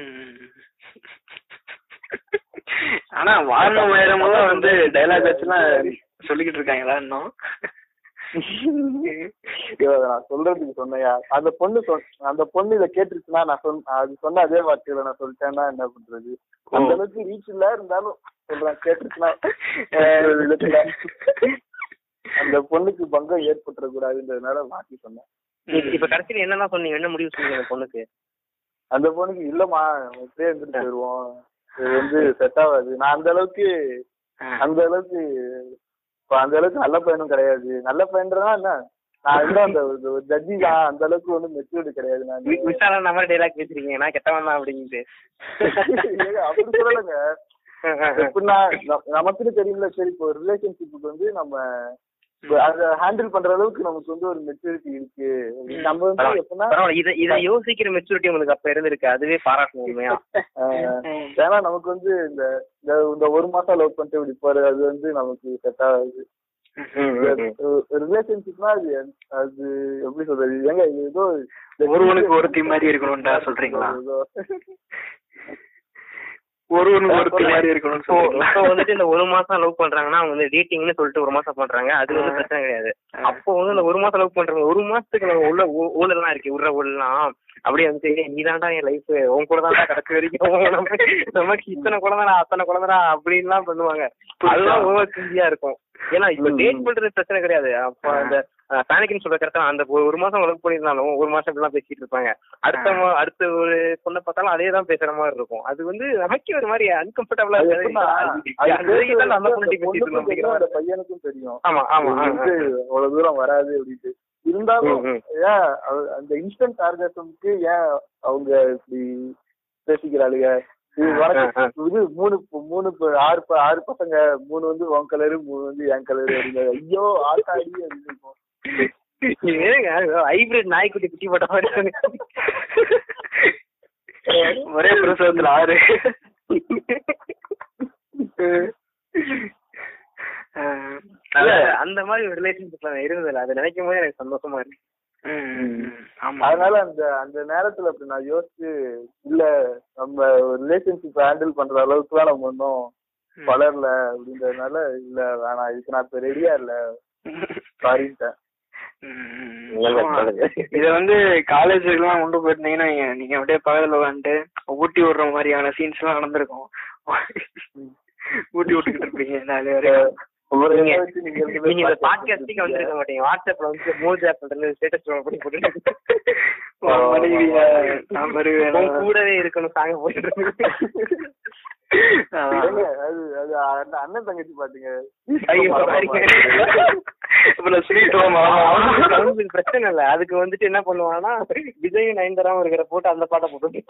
ஆனா வாரணம் வைரமெல்லாம் வந்து டைலாக் வச்சுலாம் சொல்லிக்கிட்டு இருக்காங்களா இன்னும் ஐயோ, அதை நான் சொல்றதுக்கு சொன்னையா அந்த பொண்ணு சொன் அந்த பொண்ணு இதை கேட்டுருச்சுன்னா நான் சொன்ன அது சொன்ன அதே வார்த்தையில நான் சொல்லிட்டேன்னா என்ன பண்றது அந்த அளவுக்கு ரீச் இல்ல இருந்தாலும் சொல்றேன் கேட்டுருச்சுன்னா ஒரு விதத்துல அந்த பொண்ணுக்கு பங்கம் ஏற்பட்டுற கூடாதுன்றதுனால மாத்தி சொன்னேன் இப்ப கடைசியில என்னதான் சொன்னீங்க என்ன முடிவு சொன்னீங்க அந்த பொண்ணுக்கு அந்த பொண்ணுக்கு இல்லம்மா நம்ம இப்படியே இருந்துட்டு போயிருவோம் இது வந்து செட் ஆகாது நான் அந்த அளவுக்கு அந்த அளவுக்கு இப்ப அந்த அளவுக்கு நல்ல பையனும் கிடையாது நல்ல பையன்றா என்ன நான் இன்னும் அந்த ஜட்ஜி தான் அந்த அளவுக்கு ஒன்றும் மெச்சூர்டு கிடையாது நான் வி- விஷாலா நம்ம டைலாக் பேசுறீங்க நான் கெட்டவன் தான் அப்படின்ட்டு ஏங்க, அப்படி சொல்லலைங்க எப்படின்னா ந- நமக்குன்னு தெரியும்ல சரி இப்போ ரிலேஷன்ஷிப்புக்கு வந்து நம்ம இப்ப அதை ஹேண்டில் பண்ற அளவுக்கு நமக்கு வந்து ஒரு மெச்சூரிட்டி இருக்கு நம்ம வந்து எப்படின்னா பரவாயில்ல இத இத யோசிக்கிற மெச்சூரிட்டி உங்களுக்கு அப்ப இருந்திருக்கு அதுவே பாராட்டணும் உண்மையா ஆஹ், ஏன்னா நமக்கு வந்து இந்த இந்த- இந்த ஒரு மாசம் லவ் பண்ணிட்டு இப்படி போறது அது வந்து நமக்கு செட் ஆகாது ரிலேஷன்ஷிப்னா அது அது எப்படி சொல்றது ஏங்க இது ஏதோ ஒருவனுக்கு ஒருத்தி மாதிரி இருக்கணும்டா சொல்றீங்களா ஏதோ- ஒருவனுக்கு ஒருத்தி மாதிரி இருக்கணும்னு இப்போ சொல்றீங்களா இப்போ வந்துட்டு இந்த ஒரு மாசம் லவ் பண்றாங்கன்னா அவங்க வந்து டேட்டிங்னு சொல்லிட்டு ஒரு மாசம் பண்றாங்க அது வந்து பிரச்சனை கிடையாது அப்போ வந்து இந்த ஒரு மாசம் லவ் பண்றாங்க ஒரு மாசத்துக்கு நம்ம உள்ள ஊ- ஊழல்லாம் இருக்கு உள்ள ஊழலாம் அப்படியே வந்து நீ தான்டா என் லைஃப் உன் கூட தான்டா கடைசி வரைக்கும் நமக்கு நமக்கு இத்தனை குழந்தைடா அத்தனை குழந்தைடா அப்படின்லாம் பண்ணுவாங்க அதுதான் ஓவர் சிந்தியா இருக்கும் ஏன்னா இப்ப டேட் பண்றது பிரச்சனை கிடையாது அப்ப அந்த பேனிக்னு சொல்ற கரெக்டா அந்த ஒரு- ஒரு மாசம் உலக பண்ணியிருந்தாலும் ஒரு மாசம் இப்படிலாம் பேசிட்டு இருப்பாங்க அடுத்த மா- அடுத்த ஒரு பொண்ணை பார்த்தாலும் அதே தான் பேசுற மாதிரி இருக்கும் அது வந்து நமக்கே ஒரு மாதிரி அன்கம்ஃபர்டபுளா அது எப்படின்னா, அது அந்த வரைக்கும் தான் அந்த பொண்ணு அந்த பேசிட்டு பொண்ணுக்கும் இருக்கோம் அப்படிங்கிற தெரியும், மாதிரி. அந்த பையனுக்கும் தெரியும் ஆமா ஆமா இது ஆ, வந்து அவ்வளவு தூரம் வராது அப்படின்ட்டு இருந்தாலும் ம், ம். ஏன் அவ- அந்த இன்ஸ்டன்ட் ஆர்காசம்க்கு ஏன் அவங்க இப்படி பேசிக்கிறாளுங்க இது ஆ, வழக்கு- ஆ. இது மூணு மூணு ப- ஆறு ப- ஆறு பசங்க மூணு வந்து உன் கலரு மூணு வந்து என் கலரு அப்படிங்க ஐயோ ஆட்டாடி அப்படின்னு இருக்கும் ஹைபிரிட் நாய்க்குட்டி குட்டி போட்ட மாதிரி இருக்கு. ஒரே பிரசவத்துல ஆறு அஹ் இல்ல, அந்த மாதிரி ஒரு ரிலேஷன்ஷிப்ல இருந்ததில்ல அதை நினைக்கும் போது எனக்கு சந்தோஷமா இருக்கு ம், ம், ஆமா அதனால அந்த அந்த நேரத்துல அப்படி நான் யோசிச்சு இல்ல நம்ம ரிலேஷன்ஷிப் ஹேண்டில் பண்ற அளவுக்குலாம் நம்ம இன்னும் வளரல அப்படின்றதுனால இல்ல வேணாம் இதுக்கு நான் இப்ப ரெடியா இல்ல சாரின்ட்டேன் நல்லது, ஆமா. நல்லது. இத வந்து காலேஜுக்கு எல்லாம் கொண்டு போயிருந்தீங்கன்னா நீங்க நீங்க அப்படியே பக்கத்துல உட்காந்துட்டு ஊட்டி விடுற மாதிரியான சீன்ஸ் எல்லாம் நடந்திருக்கும் ஊட்டி விட்டுக்கிட்டு இருப்பீங்க நாலு வரைக்கும் ஒரு நீங்க இதை வச்சு நீங்க ரெண்டு பேரும் நீங்க இந்த podcast பாட்காஸ்டிங் வந்திருக்க மாட்டீங்க வாட்ஸ்அப்ல வந்து மூஜ் ஆப் பண்றது ஸ்டேட்டஸ் பண்ணி போட்டு உன் மனைவிய நான் வருவேன் உன் கூடவே இருக்கணும் சாங்க போயிட்டு ஏங்க, அது அது அண்ணன் அண்ணன் தங்கச்சி பாத்தீங்க ஐயோ, பாருங்க. அப்புறம் ஸ்வீட் ஹோம் அவங்களுக்கு பிரச்சனை இல்ல அதுக்கு வந்துட்டு என்ன பண்ணுவாங்கன்னா விஜய் நயன்தாராவும் இருக்கிற போட்டு அந்த பாட்டை போட்டு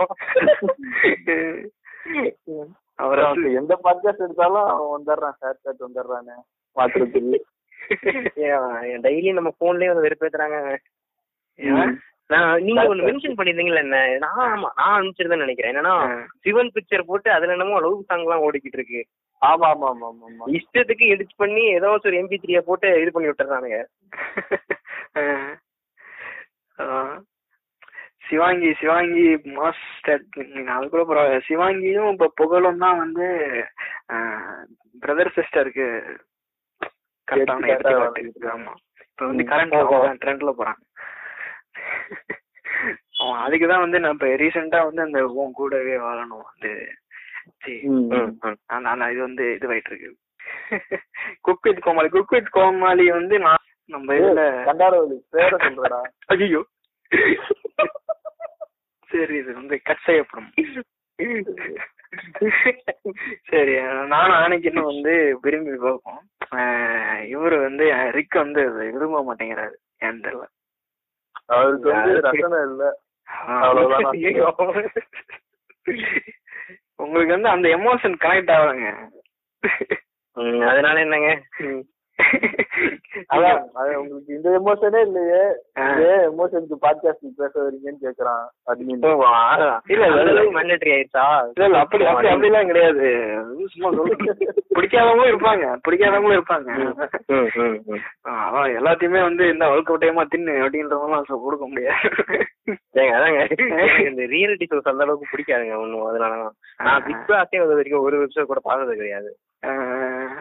அவரை அவனுக்கு எந்த பாட்காஸ்ட் எடுத்தாலும் அவன் வந்துடுறான் ஷேர் சாட் வந்துடுறானே மாத்துறதுக்கு டெய்லி நம்ம போன்லயே வந்து வெறுப்பேத்துறாங்க ஏன்? நான் நீங்க ஒண்ணு மென்ஷன் பண்ணிருந்தீங்கல்ல என்ன நான் ஆமா நான் அனுப்பிச்சிருந்தேன்னு நினைக்கிறேன் என்னன்னா சிவன் பிக்சர் போட்டு அதுல என்னமோ லவ் சாங் எல்லாம் ஓடிக்கிட்டு இருக்கு ஆமா ஆமா ஆமா ஆமா ஆமா இஷ்டத்துக்கு எடிட் பண்ணி ஏதோ ஒரு எம்பி த்ரீய போட்டு இது பண்ணி விட்டுறானுங்க ஆஹ் சிவாங்கி சிவாங்கி மாஸ்டர் அது கூட பரவாயில்ல சிவாங்கியும் இப்ப புகழும் தான் வந்து பிரதர் சிஸ்டருக்கு கரெக்டான correct ஆ எடுத்துக்காட்டு வந்துருக்கு. ஆமா இப்ப வந்து கரண்ட் ட்ரெண்ட்ல போறான் அவன் அதுக்குதான் வந்து நான் இப்ப ரீசெண்டா வந்து அந்த உன் கூடவே வாழணும் வந்து சரி, ஆனா ஆனா இது வந்து இதுவாயிட்டு இருக்கு cook with Comali cook with Comali வந்து நான் நம்ம இதுல கண்டாரவழி பேரை சொல்றடா ஐயோ சரி இது வந்து கட் செய்யப்படும் சரி நானும் ஆணைக்குன்னு வந்து விரும்பி பார்ப்போம் ஆஹ் இவரு வந்து ரிக் வந்து அதை விரும்ப மாட்டேங்கிறாரு ஏன்னு தெரியல அவருக்கு வந்து ரசனை இல்ல அவ்வளவுதான் நான் ஐயோ. உங்களுக்கு வந்து அந்த எமோஷன் கனெக்ட் ஆகுங்க ம், அதனால என்னங்க அதான் அது உங்களுக்கு இந்த எமோஷனே இல்லையே ஆ. ஏன் எமோஷனுக்கு பாட்காஸ்ட் பேச வரீங்கன்னு கேக்குறான் அப்படின்னு இல்ல, இல்ல, இல்ல. மேண்டேட்டரி ஆயிடுச்சா இல்ல இல்ல அப்படி அப்படி அப்படிலாம் கிடையாது அது சும்மா சொல்றேன் பிடிக்காதவங்களும் இருப்பாங்க பிடிக்காதவங்களும் இருப்பாங்க ம், ம், ம். ஆ, அதான் எல்லாத்தையுமே வந்து இந்த வழுக்க விட்டயமா தின்னு அப்படின்றதெல்லாம் சொ- கொடுக்க முடியாது ஏங்க அதாங்க எனக்கு இந்த ரியாலிட்டி ஷோஸ் அந்த அளவுக்கு பிடிக்காதுங்க ஒண்ணும் அதனாலதான் நான் பிக் பாஸே வந்து வரைக்கும் ஒரு எபிசோட் கூட பார்த்தது கிடையாது ஆஹ்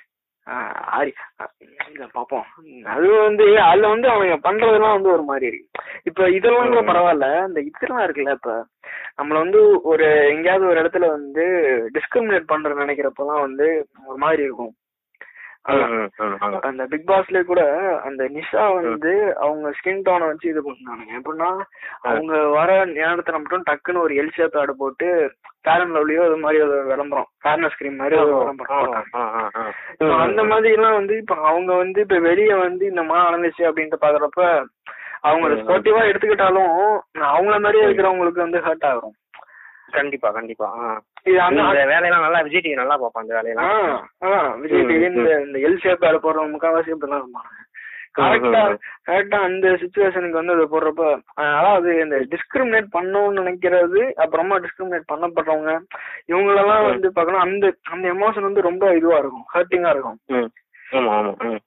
ஆஹ் ஆரி அஹ் இல்ல பாப்போம் அது வந்து அதுல வந்து அவங்க பண்றதெல்லாம் வந்து ஒரு மாதிரி இருக்கு இப்ப இதெல்லாம் கூட பரவாயில்ல இந்த இதெல்லாம் இருக்குல்ல இப்ப நம்மள வந்து ஒரு எங்கேயாவது ஒரு இடத்துல வந்து டிஸ்கிரிமினேட் பண்ற நினைக்கிறப்பெல்லாம் வந்து ஒரு மாதிரி இருக்கும் அதான். ம், ம், ஆமா. அந்த பிக் பாஸ்ல கூட அந்த நிஷா வந்து அவங்க ஸ்கின் டோனை வச்சு இது பண்ணானுங்க எப்படின்னா அவங்க வர நேரத்துல மட்டும் டக்குன்னு ஒரு எல் ஷேப் ஆடு போட்டு ஃபேர் அண்ட் லவ்லியோ அது மாதிரி ஒரு விளம்பரம் ஃபேர்னஸ் கிரீம் மாதிரி ஒரு விளம்பரம் போட்டாங்க ஆ, ஆ, ஆ. So, அந்த மாதிரி எல்லாம் வந்து இப்ப அவங்க வந்து இப்ப வெளிய வந்து இந்த மாதிரி நடந்துச்சு அப்படின்ட்டு பாக்குறப்ப அவங்க ஸ்போர்ட்டிவா எடுத்துக்கிட்டாலும் அவங்கள மாதிரியே இருக்கிறவங்களுக்கு வந்து ஹர்ட் ஆகும் கண்டிப்பா கண்டிப்பா ஆ. இது அந்த இந்த வேலையெல்லாம் நல்லா விஜய் டிவி நல்லா பார்ப்பான் இந்த வேலையெல்லாம் ஆஹ் ஆஹ் விஜய் ம், டிவி ம். இந்த இந்த எல் ஷேப் ஆடு போடுறவங்க முக்காவாசி இப்படிலாம் இருப்பாங்க கரெக்டா ம், ம். கரெக்டா அந்த சுச்சுவேஷனுக்கு வந்து அதை போடுறப்ப அதாவது இந்த டிஸ்கிரிமினேட் பண்ணணும்னு நினைக்கிறது அப்புறமா டிஸ்கிரிமினேட் பண்ணப்படுறவங்க இவங்களெல்லாம் ம். வந்து பார்க்கணும் அந்த அந்த எமோஷன் வந்து ரொம்ப இதுவா இருக்கும் ஹர்ட்டிங்கா இருக்கும் ம். ஆமா ஆமா ம்.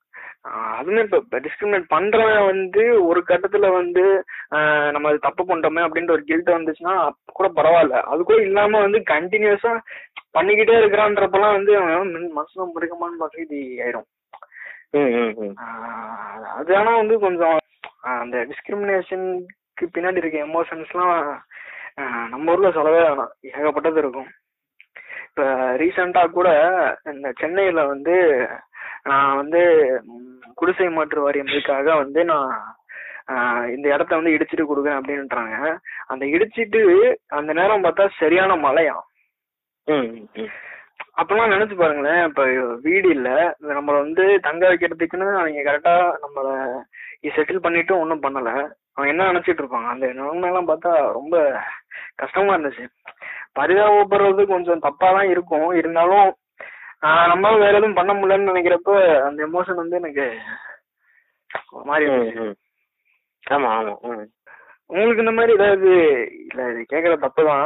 ஆஹ் அதுவுமே இப்ப டிஸ்கிரிமினேட் பண்றவன் வந்து ஒரு கட்டத்துல வந்து ஆஹ் நம்ம அது தப்பு பண்ணிட்டோமே அப்படின்ற ஒரு கில்ட் வந்துச்சுன்னா அப்ப கூட பரவாயில்ல அது கூட இல்லாம வந்து கண்டினியூஸா பண்ணிக்கிட்டே இருக்கிறான்றப்பெல்லாம் வந்து அவன் மனசுல முடிக்கமான்னு பார்த்து இது ஆயிரும் ம், ம், ம். ஆஹ் அது ஆனா வந்து கொஞ்சம் ஆஹ் அந்த டிஸ்கிரிமினேஷனுக்கு பின்னாடி இருக்க எமோஷன்ஸ்லாம் நம்ம ஊர்ல சொல்லவே வேணாம் ஏகப்பட்டது இருக்கும் இப்ப ரீசெண்டா கூட இந்த சென்னையில வந்து நான் வந்து ம், குடிசை மாற்று வாரியம் இதுக்காக வந்து நான் ஆஹ் இந்த இடத்த வந்து இடிச்சிட்டு கொடுக்குறேன் அப்படின்றாங்க அந்த இடிச்சிட்டு அந்த நேரம் பார்த்தா சரியான மழையாம் ம், ம். அப்பெல்லாம் நினைச்சு பாருங்களேன் இப்ப வீடு இல்ல நம்மள வந்து தங்க வைக்கிறதுக்குன்னு அவங்க கரெக்டா நம்மள செட்டில் பண்ணிட்டு ஒன்றும் பண்ணல அவங்க என்ன நினைச்சிட்டு இருப்பாங்க அந்த நிலைமை எல்லாம் பார்த்தா ரொம்ப கஷ்டமா இருந்துச்சு பரிதாபப்படுறது கொஞ்சம் தப்பா தான் இருக்கும் இருந்தாலும் ஆஹ் நம்மளால வேற எதுவும் பண்ண முடியலன்னு நினைக்கிறப்ப அந்த எமோஷன் வந்து எனக்கு ஒரு மாதிரி ம், இருந்துச்சு ம். ஆமா ஆமா ம். உங்களுக்கு இந்த மாதிரி ஏதாவது இல்ல இது கேக்குற தப்பு தான்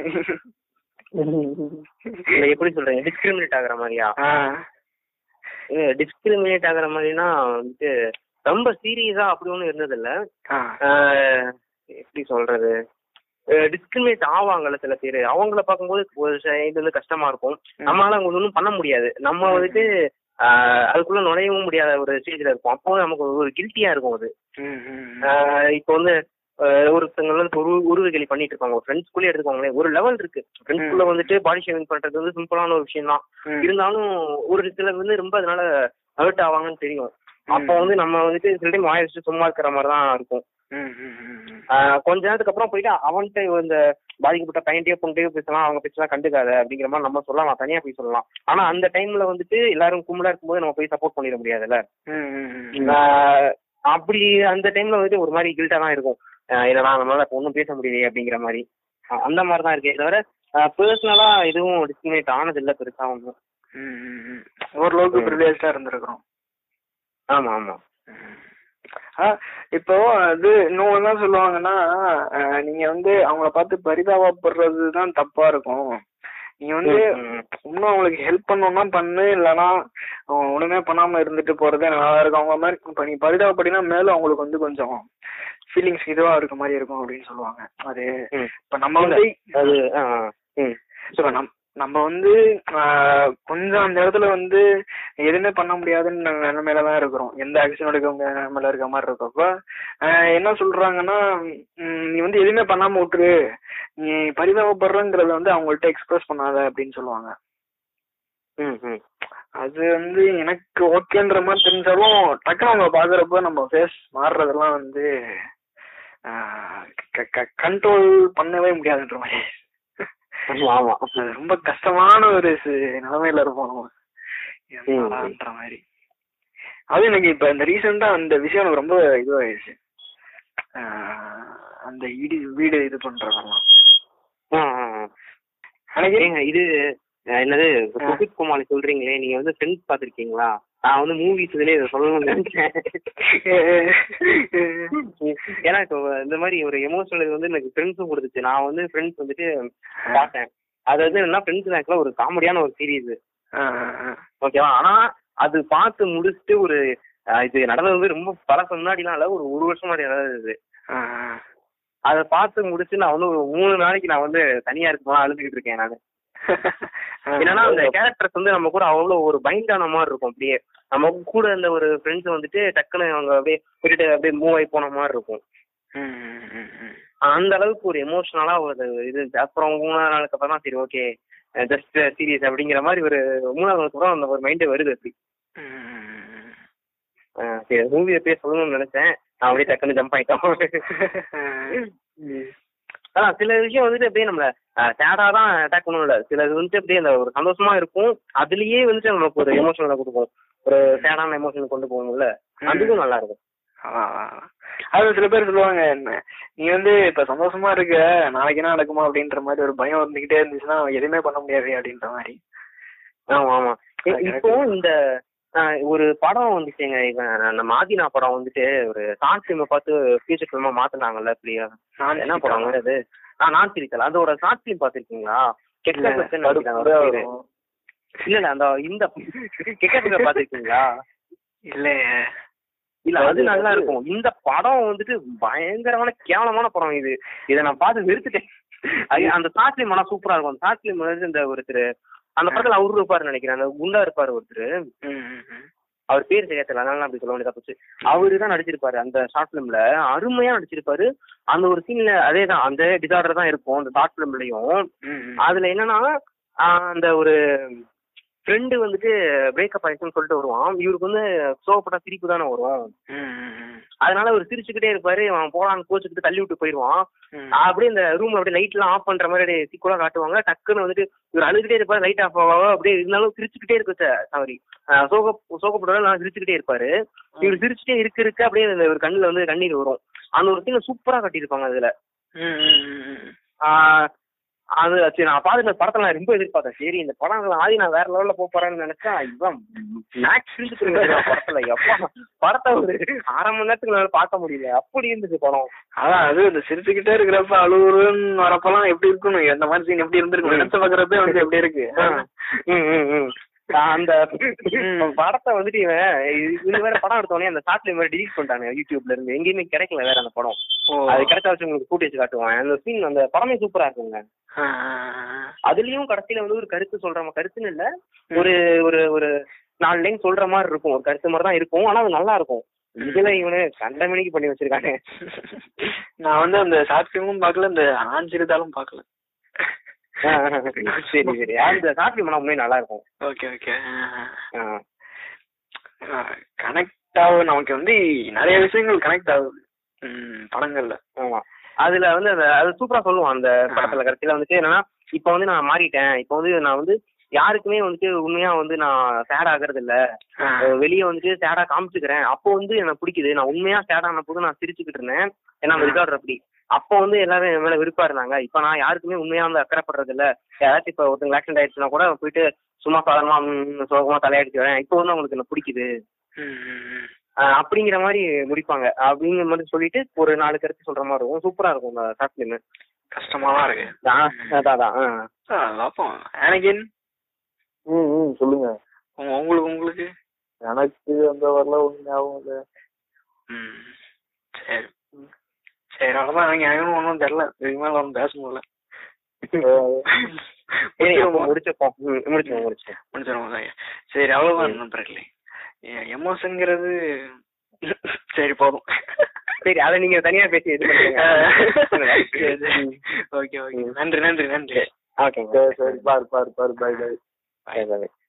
இல்ல எப்படி சொல்றீங்க டிஸ்கிரிமினேட் ஆகுற மாதிரியா ஆஹ் டிஸ்கிரிமினேட் ஆகுற மாதிரினா வந்துட்டு ரொம்ப சீரியஸா அப்படி ஒண்ணும் இருந்தது இல்ல ஆஹ் எப்படி சொல்றது டிஸ்கிரிமினேட் ஆவாங்கல்ல சில பேர் அவங்கள பார்க்கும்போது ஒரு சைடு வந்து கஷ்டமா இருக்கும் நம்மளால அவங்க ஒன்றும் பண்ண முடியாது நம்ம வந்துட்டு ஆஹ் அதுக்குள்ள நுழையவும் முடியாத ஒரு ஸ்டேஜ்ல இருக்கும் அப்போ நமக்கு ஒரு கில்ட்டியா இருக்கும் அது ம், ம், ம். ஆஹ் இப்போ வந்து ஆஹ் ஒருத்தங்க வந்து ஒரு உருவகலி பண்ணிட்டு இருக்காங்க ஒரு ஃப்ரெண்ட்ஸ்குள்ளே எடுத்துக்கோங்களேன் ஒரு லெவல் இருக்கு ஃப்ரெண்ட்ஸ்குள்ள வந்துட்டு பாடி ஷேவிங் பண்றது வந்து சிம்பிளான ஒரு விஷயம் தான் ம். இருந்தாலும் ஒரு சிலர் வந்து ரொம்ப அதனால ஹர்ட் ஆவாங்கன்னு தெரியும் அப்போ வந்து நம்ம வந்துட்டு சில டைம் வாய வச்சுட்டு சும்மா இருக்கிற மாதிரி தான் இருக்கும் ம், ம், ம், ம். ஆஹ் கொஞ்ச நேரத்துக்கு அப்புறம் போயிட்டு அவன்கிட்ட இந்த பாதிக்கப்பட்ட பையன்கிட்டயோ பொண்டையோ பேசலாம் அவங்க பேசலாம் கண்டுக்காத அப்படிங்கிற மாதிரி நம்ம சொல்லலாம் தனியா போய் சொல்லலாம் ஆனா அந்த டைம்ல வந்துட்டு எல்லாரும் கும்பலா இருக்கும்போது நம்ம போய் சப்போர்ட் பண்ணிட முடியாதுல்ல ம், ம், ம். ஆஹ் அப்படி அந்த டைம்ல வந்துட்டு ஒரு மாதிரி கில்ட்டா தான் இருக்கும் ஆஹ் என்னடா நம்மளால இப்ப ஒன்றும் பேச முடியலையே அப்படிங்கிற மாதிரி ஆஹ் அந்த மாதிரி தான் இருக்கே தவிர பர்சனலா எதுவும் டிஸ்கிரிமினேட் ஆனது இல்ல பெருசா ஒன்றும் ம், ம், ம். ஓரளவுக்கு ம். ப்ரிவிலேஜா இருந்திருக்கிறோம் ஆமா ஆமா ஆ, இப்போ அது இன்னொன்னு என்ன சொல்லுவாங்கன்னா அஹ், நீங்க வந்து அவங்கள பார்த்து பரிதாபப்படுறது தான் தப்பா இருக்கும் நீங்க வந்து ம், ம். இன்னும் அவங்களுக்கு ஹெல்ப் பண்ணணும்னா பண்ணு இல்லைன்னா அவங்க ஒண்ணுமே பண்ணாம இருந்துட்டு போறதே நல்லா இருக்கும் அவங்க மாதிரி இப்ப நீ பரிதாபப்படினா மேலும் அவங்களுக்கு வந்து கொஞ்சம் ஃபீலிங்ஸ் இதுவா இருக்க மாதிரி இருக்கும் அப்படின்னு சொல்லுவாங்க அது ம். இப்ப நம்ம வந்து அது ஆ, ஆ. ம் So, நம் நம்ம வந்து ஆஹ், கொஞ்சம் அந்த இடத்துல வந்து எதுவுமே பண்ண முடியாதுன்னு நிலைமையில தான் இருக்கிறோம் எந்த ஆக்ஷன் எடுக்க முடியாத நிலைமையில இருக்க மாதிரி இருக்கப்ப ஆஹ், என்ன சொல்றாங்கன்னா ம், நீ வந்து எதுவுமே பண்ணாம விட்டுரு நீ பரிதாபப்படுறங்கிறத வந்து அவங்கள்ட்ட எக்ஸ்பிரஸ் பண்ணாத அப்படின்னு சொல்லுவாங்க ம் ம் அது வந்து எனக்கு ஓகேன்ற மாதிரி தெரிஞ்சாலும் டக்குனு அவங்க பாக்குறப்ப நம்ம ஃபேஸ் மாறுறதெல்லாம் வந்து கண்ட்ரோல் பண்ணவே முடியாதுன்ற மாதிரி ஆமா அது ரொம்ப கஷ்டமான ஒரு சி- நிலைமையில இருப்போம் நம்ம ம். என்னடான்ற மாதிரி அது எனக்கு இப்ப இந்த ரீசெண்டா அந்த விஷயம் எனக்கு ரொம்ப இதுவாயிடுச்சு ஆஹ் அந்த இடி வீடு இது பண்றதெல்லாம் ஆ, ஆ, ஆ. எனக்கு ஏங்க இது அஹ், என்னது சுகித் குமார் சொல்றீங்களே நீங்க வந்து ஃப்ரெண்ட்ஸ் பாத்திருக்கீங்களா நான் வந்து மூவிஸ் இதுலயே இதை சொல்லணும்னு நினைச்சேன் ஏன்னா இப்போ இந்த மாதிரி ஒரு எமோஷனல் இது வந்து எனக்கு ஃப்ரெண்ட்ஸும் கொடுத்துச்சு நான் வந்து ஃப்ரெண்ட்ஸ் வந்துட்டு பார்த்தேன் அது வந்து என்ன ஃப்ரெண்ட்ஸ் ஆக்சுவலா ஒரு காமெடியான ஒரு சீரீஸ் ஆஹ் ஆஹ் ஓகேவா ஆனா அது பார்த்து முடிச்சுட்டு ஒரு அஹ், இது நடந்தது வந்து ரொம்ப பழசம் முன்னாடிலாம் இல்ல ஒரு ஒரு வருஷம் முன்னாடி நடந்தது ஆஹ் அதை பார்த்து முடிச்சு நான் வந்து ஒரு மூணு நாளைக்கு நான் வந்து தனியா இருக்குமா அழுதுகிட்டு இருக்கேன் நான் என்னன்னா அந்த கேரக்டர்ஸ் வந்து நம்ம கூட அவ்வளவு ஒரு பைண்ட் ஆன மாதிரி இருக்கும் அப்படியே நம்ம கூட இருந்த ஒரு ஃப்ரெண்ட்ஸ் வந்துட்டு டக்குன்னு அவங்க அப்படியே விட்டுட்டு அப்படியே மூவ் ஆகி போன மாதிரி இருக்கும் ம், ம், ம், ம். அந்த அளவுக்கு ஒரு எமோஷனலா ஒரு இது இருந்துச்சு. அப்புறம் மூணாவது நாளுக்கு அப்புறம் தான் சரி ஓகே ஜஸ்ட் சீரியஸ் அப்படிங்கிற மாதிரி ஒரு மூணாவது நாளுக்கு அப்புறம் அந்த ஒரு மைண்டே வருது அப்படி ம், ம், ம். அஹ் சரி மூவி எப்பயே சொல்லணும்னு நினைச்சேன் நான் அப்படியே டக்குன்னு ஜம்ப் ஆயிட்டோம் அதான் சில விஷயம் வந்துட்டு அப்படியே நம்ம சேடா தான் அட்டாக் பண்ணணும் இல்ல சில இது வந்துட்டு அப்படியே அந்த ஒரு சந்தோஷமா இருக்கும் அதுலயே வந்துட்டு நமக்கு ஒரு எமோஷனலை கொடுக்கும் ஒரு சேடான எமோஷன் கொண்டு போகும்ல அதுவும் நல்லா இருக்கும் அதான், அதான். அது சில பேர் சொல்லுவாங்க என்ன நீ வந்து இப்ப சந்தோஷமா இருக்க நாளைக்கு என்ன நடக்குமா அப்படின்ற மாதிரி ஒரு பயம் இருந்துகிட்டே இருந்துச்சுன்னா எதுவுமே பண்ண முடியாது அப்படின்ற மாதிரி ஆமா ஆமா இ- அது இப்போ இந்த ஆஹ், ஒரு படம் வந்துச்சுங்க இவன் நம்ம ஆதினா படம் வந்துட்டு ஒரு ஷார்ட் ஃபிலிமை பார்த்து ஃபியூச்சர் ஃபிலிமா மாத்துனாங்கல்ல இப்படியா நான் என்ன படம் அது ஆ நான் சிரிக்கல அதோட ஷார்ட் ஃபிலிம் பாத்திருக்கீங்களா கெட்ட இல்ல, பிரச்சனை நினைக்கிறேன் அதோட பேரு. இல்ல இல்ல அந்த இந்த கெட்ட பிரச்சனை பாத்திருக்கீங்களா இல்ல இல்ல அது நல்லா இருக்கும் இந்த படம் வந்துட்டு பயங்கரமான கேவலமான படம் இது இதை நான் பார்த்து வெறுத்துட்டேன் அது அந்த ஷார்ட் ஃபிலிம் ஆனா சூப்பரா இருக்கும் அந்த ஷார்ட் ஃபிலிம் வந்து இந்த ஒருத்தர் அந்த படத்துல அவரு இருப்பாரு நினைக்கிறேன் அந்த குண்டா இருப்பாரு ஒருத்தர் ம், ம், ம். அவர் பேர் சரியா தெரியல அதனால நான் அப்படி சொல்ல வேண்டியதா போச்சு அவரு தான் நடிச்சிருப்பாரு அந்த ஷார்ட் ஃபிலிம்ல அருமையா நடிச்சிருப்பாரு அந்த ஒரு சீன்ல அதே தான் அந்த டிசார்டர் தான் இருக்கும் அந்த ஷார்ட் ஃபிலிம்லயும் ம், ம். அதுல என்னன்னா ஆஹ் அந்த ஒரு ஃப்ரெண்டு வந்துட்டு பிரேக்கப் ஆயிடுச்சுன்னு சொல்லிட்டு வருவான் இவருக்கு வந்து சோகப்பட்டா சிரிப்பு தானே வரும் ம், ம், ம். அதனால அவர் சிரிச்சுக்கிட்டே இருப்பாரு அவன் போலான்னு கோச்சுக்கிட்டு தள்ளி விட்டு போயிடுவான் ம். அப்படியே இந்த ரூம்ல அப்படியே லைட் எல்லாம் ஆஃப் பண்ற மாதிரி அப்படியே சீக்குவலா காட்டுவாங்க டக்குன்னு வந்துட்டு இவர் அழுதுகிட்டே இருப்பாரு லைட் ஆஃப் ஆவா அப்படியே இருந்தாலும் சிரிச்சுக்கிட்டே இருக்கு சாரி சோக சோகப்படுறதால நான் சிரிச்சுக்கிட்டே இருப்பாரு இவர் சிரிச்சுட்டே இருக்க இருக்க அப்படியே இந்த ஒரு கண்ணுல வந்து கண்ணீர் வரும் அந்த ஒரு சீனை சூப்பரா கட்டியிருப்பாங்க அதுல ம், ம், ம், ம். ஆஹ் அது சரி நான் பார்த்து இந்த படத்தை நான் ரொம்ப எதிர்பார்த்தேன் சரி இந்த படம் ஆதி நான் வேற லெவல்ல போக போறேன்னு நினைச்சா இவன் மேக்ஸ் படத்துல எப்பா படத்தை ஒரு அரை மணி நேரத்துக்கு மேல பார்க்க முடியல அப்படி இருந்துச்சு படம் அதான் அது இந்த சிரிச்சுக்கிட்டே இருக்கிறப்ப அழுவுறன்னு வரப்பெல்லாம் எப்படி இருக்கணும் இந்த மாதிரி சீன் எப்படி இருந்திருக்கும் நினைச்சு பாக்குறப்பே வந்து எப்படி இருக்கு ம், ம், ம். நான் அந்த படத்தை வந்துட்டு இவன் இது- இது வேற படம் எடுத்தோடனே அந்த ஷார்ட்ல மாதிரி டிலீட் பண்ணிட்டாங்க யூடியூப்ல இருந்து எங்கேயுமே கிடைக்கல வேற அந்த படம் ஓ. அது கிடைச்சா வச்சு உங்களுக்கு ஃபுட்டேஜ் காட்டுவான் அந்த சீன் அந்த படமே சூப்பரா இருக்குங்க ஆ, ஆ, ஆ. அதுலயும் கடைசியில வந்து ஒரு கருத்து சொல்ற மாதிரி கருத்துன்னு இல்ல ஒரு ஒரு ஒரு நாலு லைன் சொல்ற மாதிரி இருக்கும் ஒரு கருத்து மாதிரி தான் இருக்கும் ஆனா அது நல்லா இருக்கும் இதுல இவனு கண்ட மணிக்கு பண்ணி வச்சிருக்காங்க நான் வந்து அந்த ஷார்ட் ஃபிலிமும் பார்க்கல இந்த ஆஞ்சிருந்தாலும் பார்க்கல சரி சரி அந்த ஷார்ட் ஃபிலிம் உண்மையே நல்லா இருக்கும் ஓகே ஓகே ஆ. கனெக்ட் ஆகும் நமக்கு வந்து நிறைய விஷயங்கள் கனெக்ட் ஆகுது ம், படங்கள்ல ஆமா அதுல வந்து அந்த அது சூப்பரா சொல்லுவான் அந்த படத்துல கடைசியில வந்துட்டு என்னன்னா இப்ப வந்து நான் மாறிட்டேன் இப்ப வந்து நான் வந்து யாருக்குமே வந்துட்டு உண்மையா வந்து நான் சேட் ஆகுறது இல்ல ஆ. வெளியே வந்துட்டு சேடா காமிச்சுக்கிறேன் அப்போ வந்து எனக்கு பிடிக்குது நான் உண்மையா சேட் ஆன போது நான் சிரிச்சுக்கிட்டு இருந்தேன் ஏன்னா அந்த ரிகார்டர் அப்படி அப்போ வந்து எல்லாரும் என் மேல விருப்பா இருந்தாங்க இப்ப நான் யாருக்குமே உண்மையா வந்து அக்கறைப்படுறது இல்ல யாராச்சும் இப்ப ஒருத்தங்க ஆக்சிடென்ட் ஆயிடுச்சுன்னா கூட போயிட்டு சும்மா சாதாரணமா ம், சோகமா தலையாடிச்சு வரேன் இப்போ வந்து அவங்களுக்கு என்ன பிடிக்குது ம், ம், ம். ஆஹ் அப்படிங்கிற மாதிரி முடிப்பாங்க அப்படிங்கிற மாதிரி சொல்லிட்டு ஒரு நாலு கருத்து சொல்ற மாதிரி இருக்கும் சூப்பரா இருக்கும் அந்த ஷார்ட் ஃபிலிம் கஷ்டமா தான் இருக்கு அதான் அதான் ஆ. ஆ, பார்ப்போம் அனகின் ம் ம் சொல்லுங்க உங்க- உங்களுக்கு உங்களுக்கு எனக்கு அந்த வரலாம் ஒண்ணு ஞாபகம் இல்ல ம் சரி சரி அவ்வளவுதான் எனக்கு எனக்கு ஒன்றும் தெரியல இதுக்கு மேல ஒன்றும் பேச முடியல சரி அப்போ முடிச்சுப்போம் ம், முடிச்சுப்போம் முடிச்சுப்போம் முடிச்சிடும் சரி அவ்வளவுதான் நண்பர்களே எமோஷன்ங்கிறது சரி போதும் சரி அதை நீங்க தனியா பேசி இது பண்ணுங்க ஓகே ஓகே நன்றி நன்றி நன்றி ஓகேங்க சரி சரி பாரு பாரு பாரு பை பை Bye, bye.